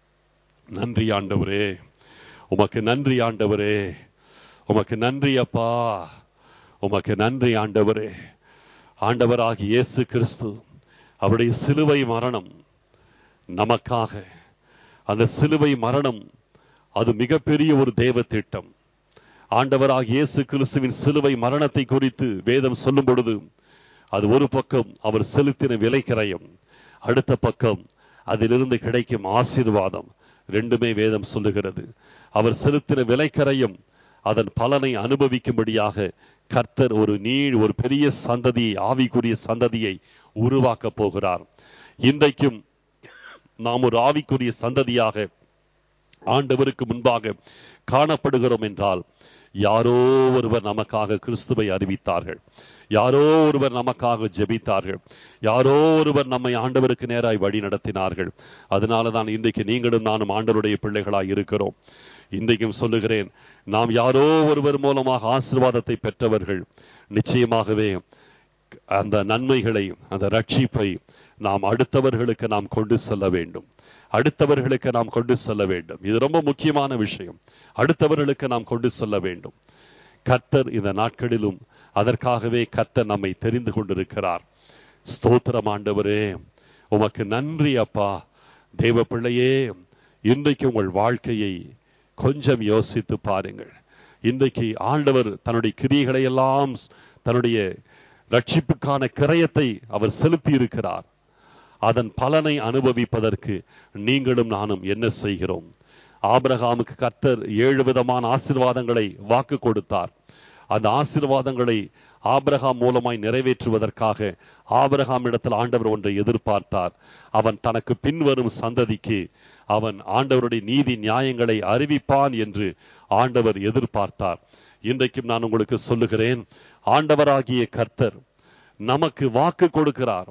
நன்றி ஆண்டவரே உமக்கு நன்றி ஆண்டவரே உமக்கு நன்றி அப்பா உமக்கு நன்றி ஆண்டவரே ஆண்டவராகி இயேசு கிறிஸ்து அவருடைய சிலுவை மரணம் நமக்காக அந்த சிலுவை மரணம் அது மிகப்பெரிய ஒரு தேவ திட்டம் ஆண்டவராக இயேசு கிறிஸ்துவின் சிலுவை மரணத்தை குறித்து வேதம் சொல்லும் பொழுது அது ஒரு பக்கம் அவர் செலுத்தின விலைக்கரையும் அடுத்த பக்கம் அதிலிருந்து கிடைக்கும் ஆசீர்வாதம் ரெண்டுமே வேதம் சொல்லுகிறது அவர் செலுத்தின விலைக்கரையும் அதன் பலனை அனுபவிக்கும்படியாக கர்த்தர் ஒரு நீள் ஒரு பெரிய சந்ததியை ஆவிக்குரிய சந்ததியை உருவாக்க போகிறார் இன்றைக்கும் நாம் ஒரு ஆவிக்குரிய சந்ததியாக ஆண்டவருக்கு முன்பாக காணப்படுகிறோம் என்றால் யாரோ ஒருவர் நமக்காக கிறிஸ்துவை அறிவித்தார்கள் யாரோ ஒருவர் நமக்காக ஜெபித்தார்கள் யாரோ ஒருவர் நம்மை ஆண்டவருக்கு நேராய் வழி நடத்தினார்கள் அதனால தான் இன்றைக்கு நீங்களும் நானும் ஆண்டவருடைய பிள்ளைகளாய் இருக்கிறோம் இன்றைக்கும் சொல்லுகிறேன் நாம் யாரோ ஒருவர் மூலமாக ஆசிர்வாதத்தை பெற்றவர்கள் நிச்சயமாகவே அந்த நன்மைகளை அந்த ரட்சிப்பை நாம் அடுத்தவர்களுக்கு நாம் கொண்டு செல்ல வேண்டும் அடுத்தவர்களுக்கு நாம் கொண்டு செல்ல வேண்டும் இது ரொம்ப முக்கியமான விஷயம் அடுத்தவர்களுக்கு நாம் கொண்டு செல்ல வேண்டும் கர்த்தர் இந்த நாட்களிலும் அதற்காகவே கர்த்தர் நம்மை தெரிந்து கொண்டிருக்கிறார் ஸ்தோத்திரம் ஆண்டவரே உமக்கு நன்றி அப்பா தெய்வ பிள்ளையே இன்றைக்கு உங்கள் வாழ்க்கையை கொஞ்சம் யோசித்து பாருங்கள் இன்றைக்கு ஆண்டவர் தன்னுடைய கிரியைகளை எல்லாம் தன்னுடைய ரட்சிப்புக்கான கிரயத்தை அவர் செலுத்தி இருக்கிறார் அதன் பலனை அனுபவிப்பதற்கு நீங்களும் நானும் என்ன செய்கிறோம் ஆபிரகாமுக்கு கர்த்தர் ஏழு விதமான ஆசிர்வாதங்களை வாக்கு கொடுத்தார் அந்த ஆசிர்வாதங்களை ஆபிரகாம் மூலமாய் நிறைவேற்றுவதற்காக ஆபிரகாம் இடத்தில் ஆண்டவர் ஒன்றை எதிர்பார்த்தார் அவன் தனக்கு பின்வரும் சந்ததிக்கு அவன் ஆண்டவருடைய நீதி நியாயங்களை அறிவிப்பான் என்று ஆண்டவர் எதிர்பார்த்தார் இன்றைக்கும் நான் உங்களுக்கு சொல்லுகிறேன் ஆண்டவராகிய கர்த்தர் நமக்கு வாக்கு கொடுக்கிறார்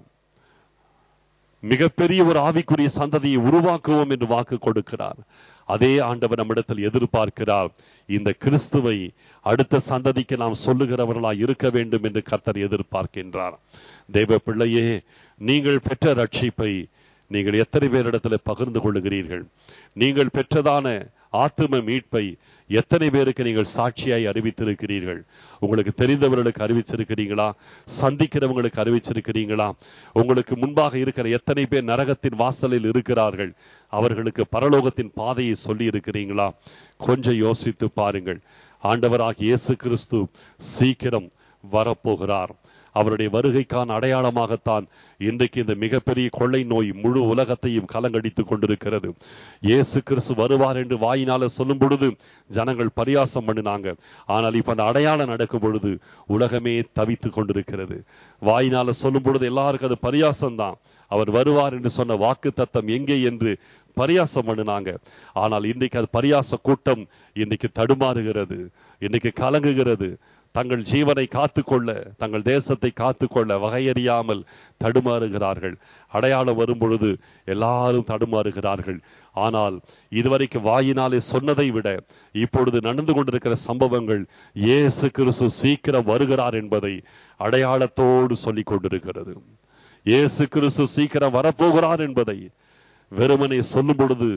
மிகப்பெரிய ஒரு ஆவிக்குரிய சந்ததியை உருவாக்குவோம் என்று வாக்கு கொடுக்கிறார் அதே ஆண்டவர் நம்மிடத்தில் எதிர்பார்க்கிறார் இந்த கிறிஸ்துவை அடுத்த சந்ததிக்கு நாம் சொல்லுகிறவர்களாய் இருக்க வேண்டும் என்று கர்த்தர் எதிர்பார்க்கின்றார் தேவ பிள்ளையே நீங்கள் பெற்ற ரட்சிப்பை நீங்கள் எத்தனை பேரிடத்துல பகிர்ந்து கொள்ளுகிறீர்கள் நீங்கள் பெற்றதான ஆத்தும மீட்பை எத்தனை பேருக்கு நீங்கள் சாட்சியாய் அறிவித்திருக்கிறீர்கள் உங்களுக்கு தெரிந்தவர்களுக்கு அறிவிச்சிருக்கிறீங்களா சந்திக்கிறவங்களுக்கு அறிவிச்சிருக்கிறீங்களா உங்களுக்கு முன்பாக இருக்கிற எத்தனை பேர் நரகத்தின் வாசலில் இருக்கிறார்கள் அவர்களுக்கு பரலோகத்தின் பாதையை சொல்லி இருக்கிறீங்களா கொஞ்சம் யோசித்து பாருங்கள் ஆண்டவராக இயேசு கிறிஸ்து சீக்கிரம் வரப்போகிறார் அவருடைய வருகைக்கான அடையாளமாகத்தான் இன்றைக்கு இந்த மிகப்பெரிய கொள்ளை நோய் முழு உலகத்தையும் கலங்கடித்துக் கொண்டிருக்கிறது இயேசு கிறிஸ்து வருவார் என்று வாயினால சொல்லும் பொழுது ஜனங்கள் பரியாசம் பண்ணினாங்க ஆனால் இப்ப அந்த அடையாளம் நடக்கும் பொழுது உலகமே தவித்து கொண்டிருக்கிறது வாயினால சொல்லும் பொழுது எல்லாருக்கும் அது பரியாசம் தான் அவர் வருவார் என்று சொன்ன வாக்கு தத்தம் எங்கே என்று பரியாசம் பண்ணினாங்க ஆனால் இன்றைக்கு அது பரியாச கூட்டம் இன்னைக்கு தடுமாறுகிறது இன்னைக்கு கலங்குகிறது தங்கள் ஜீவனை காத்துக்கொள்ள தங்கள் தேசத்தை காத்துக்கொள்ள வகையறியாமல் தடுமாறுகிறார்கள் அடையாளம் வரும் பொழுது எல்லாரும் தடுமாறுகிறார்கள் ஆனால் இதுவரைக்கும் வாயினாலே சொன்னதை விட இப்பொழுது நடந்து கொண்டிருக்கிற சம்பவங்கள் இயேசு கிறிஸ்து சீக்கிரம் வருகிறார் என்பதை அடையாளத்தோடு சொல்லிக் கொண்டிருக்கிறது இயேசு கிறிஸ்து சீக்கிரம் வரப்போகிறார் என்பதை வெறுமனே சொல்லும் பொழுது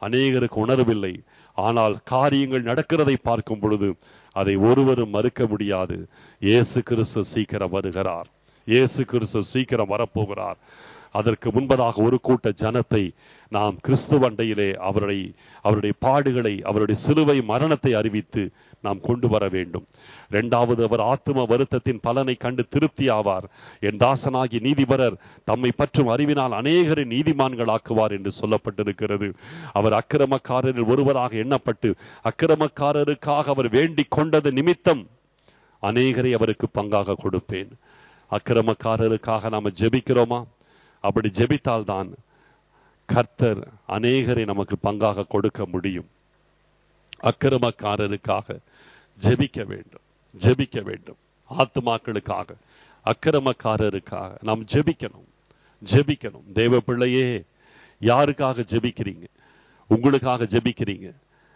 அநேகருக்கு உணர்வில்லை ஆனால் காரியங்கள் நடக்கிறதை பார்க்கும் பொழுது அதை ஒருவரும் மறுக்க முடியாது இயேசு கிறிஸ்து சீக்கிரம் வருகிறார் இயேசு கிறிஸ்து சீக்கிரம் வரப்போகிறார் அதற்கு முன்பதாக ஒரு கூட்ட ஜனத்தை நாம் கிறிஸ்துவண்டையிலே அவருடைய அவருடைய பாடுகளை அவருடைய சிலுவை மரணத்தை அறிவித்து நாம் கொண்டு வர வேண்டும் இரண்டாவது அவர் ஆத்தும வருத்தத்தின் பலனை கண்டு திருப்தி ஆவார் என் தாசனாகி நீதிபரர் தம்மை பற்றும் அறிவினால் அநேகரை நீதிமான்களாக்குவார் என்று சொல்லப்பட்டிருக்கிறது அவர் அக்கிரமக்காரரில் ஒருவராக எண்ணப்பட்டு அக்கிரமக்காரருக்காக அவர் வேண்டிக் கொண்டது நிமித்தம் அநேகரை அவருக்கு பங்காக கொடுப்பேன் அக்கிரமக்காரருக்காக நாம ஜெபிக்கிறோமா அப்படி ஜெபித்தால்தான் கர்த்தர் அநேகரை நமக்கு பங்காக கொடுக்க முடியும் அக்கிரமக்காரருக்காக ஜெபிக்க வேண்டும் ஜெபிக்க வேண்டும் ஆத்துமாக்களுக்காக அக்கிரமக்காரருக்காக நாம் ஜெபிக்கணும் ஜெபிக்கணும் தேவ பிள்ளையே யாருக்காக ஜெபிக்கிறீங்க உங்களுக்காக ஜெபிக்கிறீங்க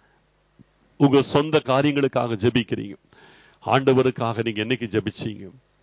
உங்க சொந்த காரியங்களுக்காக ஜெபிக்கிறீங்க ஆண்டவருக்காக நீங்க என்னைக்கு ஜெபிச்சீங்க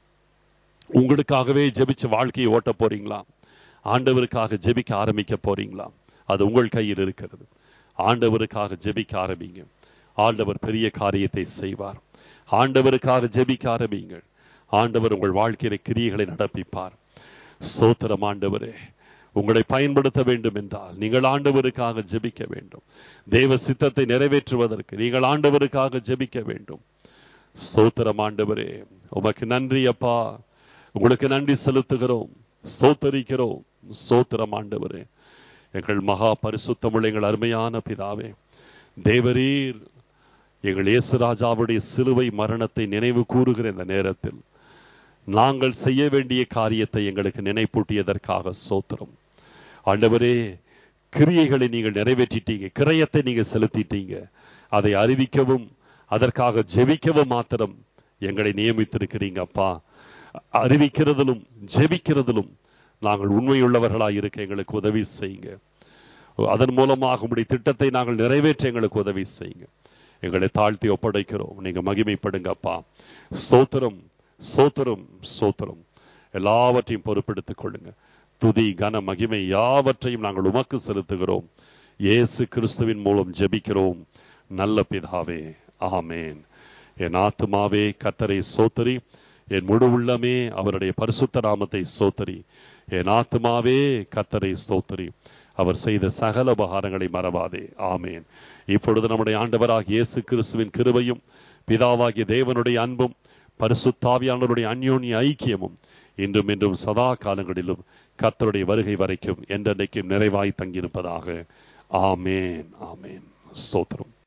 உங்களுக்காகவே ஜெபிச்சு வாழ்க்கையை ஓட்ட போறீங்களா ஆண்டவருக்காக ஜெபிக்க ஆரம்பிக்க போறீங்களா அது உங்கள் கையில் இருக்கிறது ஆண்டவருக்காக ஜெபிக்க ஆரம்பிங்க ஆண்டவர் பெரிய காரியத்தை செய்வார் ஆண்டவருக்காக ஜெபிக்க ஆரம்பிங்கள் ஆண்டவர் உங்கள் வாழ்க்கையில கிரியைகளை நடப்பிப்பார் சோத்திரம் ஆண்டவரே உங்களை பயன்படுத்த வேண்டும் என்றால் நீங்கள் ஆண்டவருக்காக ஜெபிக்க வேண்டும் தேவ சித்தத்தை நிறைவேற்றுவதற்கு நீங்கள் ஆண்டவருக்காக ஜெபிக்க வேண்டும் சோத்திரம் ஆண்டவரே உமக்கு நன்றி அப்பா உங்களுக்கு நன்றி செலுத்துகிறோம் சோத்தரிக்கிறோம் சோத்திரம் ஆண்டவரே எங்கள் மகா பரிசுத்தமுள்ள எங்கள் அருமையான பிதாவே தேவரீர் எங்கள் இயேசு ராஜாவுடைய சிலுவை மரணத்தை நினைவு கூறுகிற இந்த நேரத்தில் நாங்கள் செய்ய வேண்டிய காரியத்தை எங்களுக்கு நினைப்பூட்டியதற்காக சோத்திரம் ஆண்டவரே கிரியைகளை நீங்கள் நிறைவேற்றிட்டீங்க கிரயத்தை நீங்க செலுத்திட்டீங்க அதை அறிவிக்கவும் அதற்காக ஜெபிக்கவும் மாத்திரம் எங்களை நியமித்திருக்கிறீங்க அப்பா அறிவிக்கிறதிலும் ஜெபிக்கிறதிலும் நாங்கள் உண்மையுள்ளவர்களாய் இருக்க எங்களுக்கு உதவி செய்யுங்க அதன் மூலமாக உங்களுடைய திட்டத்தை நாங்கள் நிறைவேற்ற எங்களுக்கு உதவி செய்யுங்க எங்களை தாழ்த்தி ஒப்படைக்கிறோம் நீங்க மகிமைப்படுங்க அப்பா சோத்திரம் சோத்திரம் சோத்திரம் எல்லாவற்றையும் பொறுப்பெடுத்துக் கொள்ளுங்க துதி கன மகிமை யாவற்றையும் நாங்கள் உமக்கு செலுத்துகிறோம் இயேசு கிறிஸ்துவின் மூலம் ஜெபிக்கிறோம் நல்ல பிதாவே ஆமேன் என் ஆத்துமாவே கத்தரை சோத்தரி என் முழு உள்ளமே அவருடைய பரிசுத்த நாமத்தை சோத்தரி என் ஆத்துமாவே கத்தரை சோத்தரி அவர் செய்த சகல உபகாரங்களை மறவாதே ஆமேன் இப்பொழுது நம்முடைய ஆண்டவராக இயேசு கிறிஸ்துவின் கிருபையும் பிதாவாகிய தேவனுடைய அன்பும் பரிசுத்தாவியானவருடைய அந்யோன்ய ஐக்கியமும் இன்றும் இன்றும் சதா காலங்களிலும் கர்த்தருடைய வருகை வரைக்கும் என்றென்றைக்கும் நிறைவாய் தங்கியிருப்பதாக ஆமேன் ஆமேன் சோத்திரம்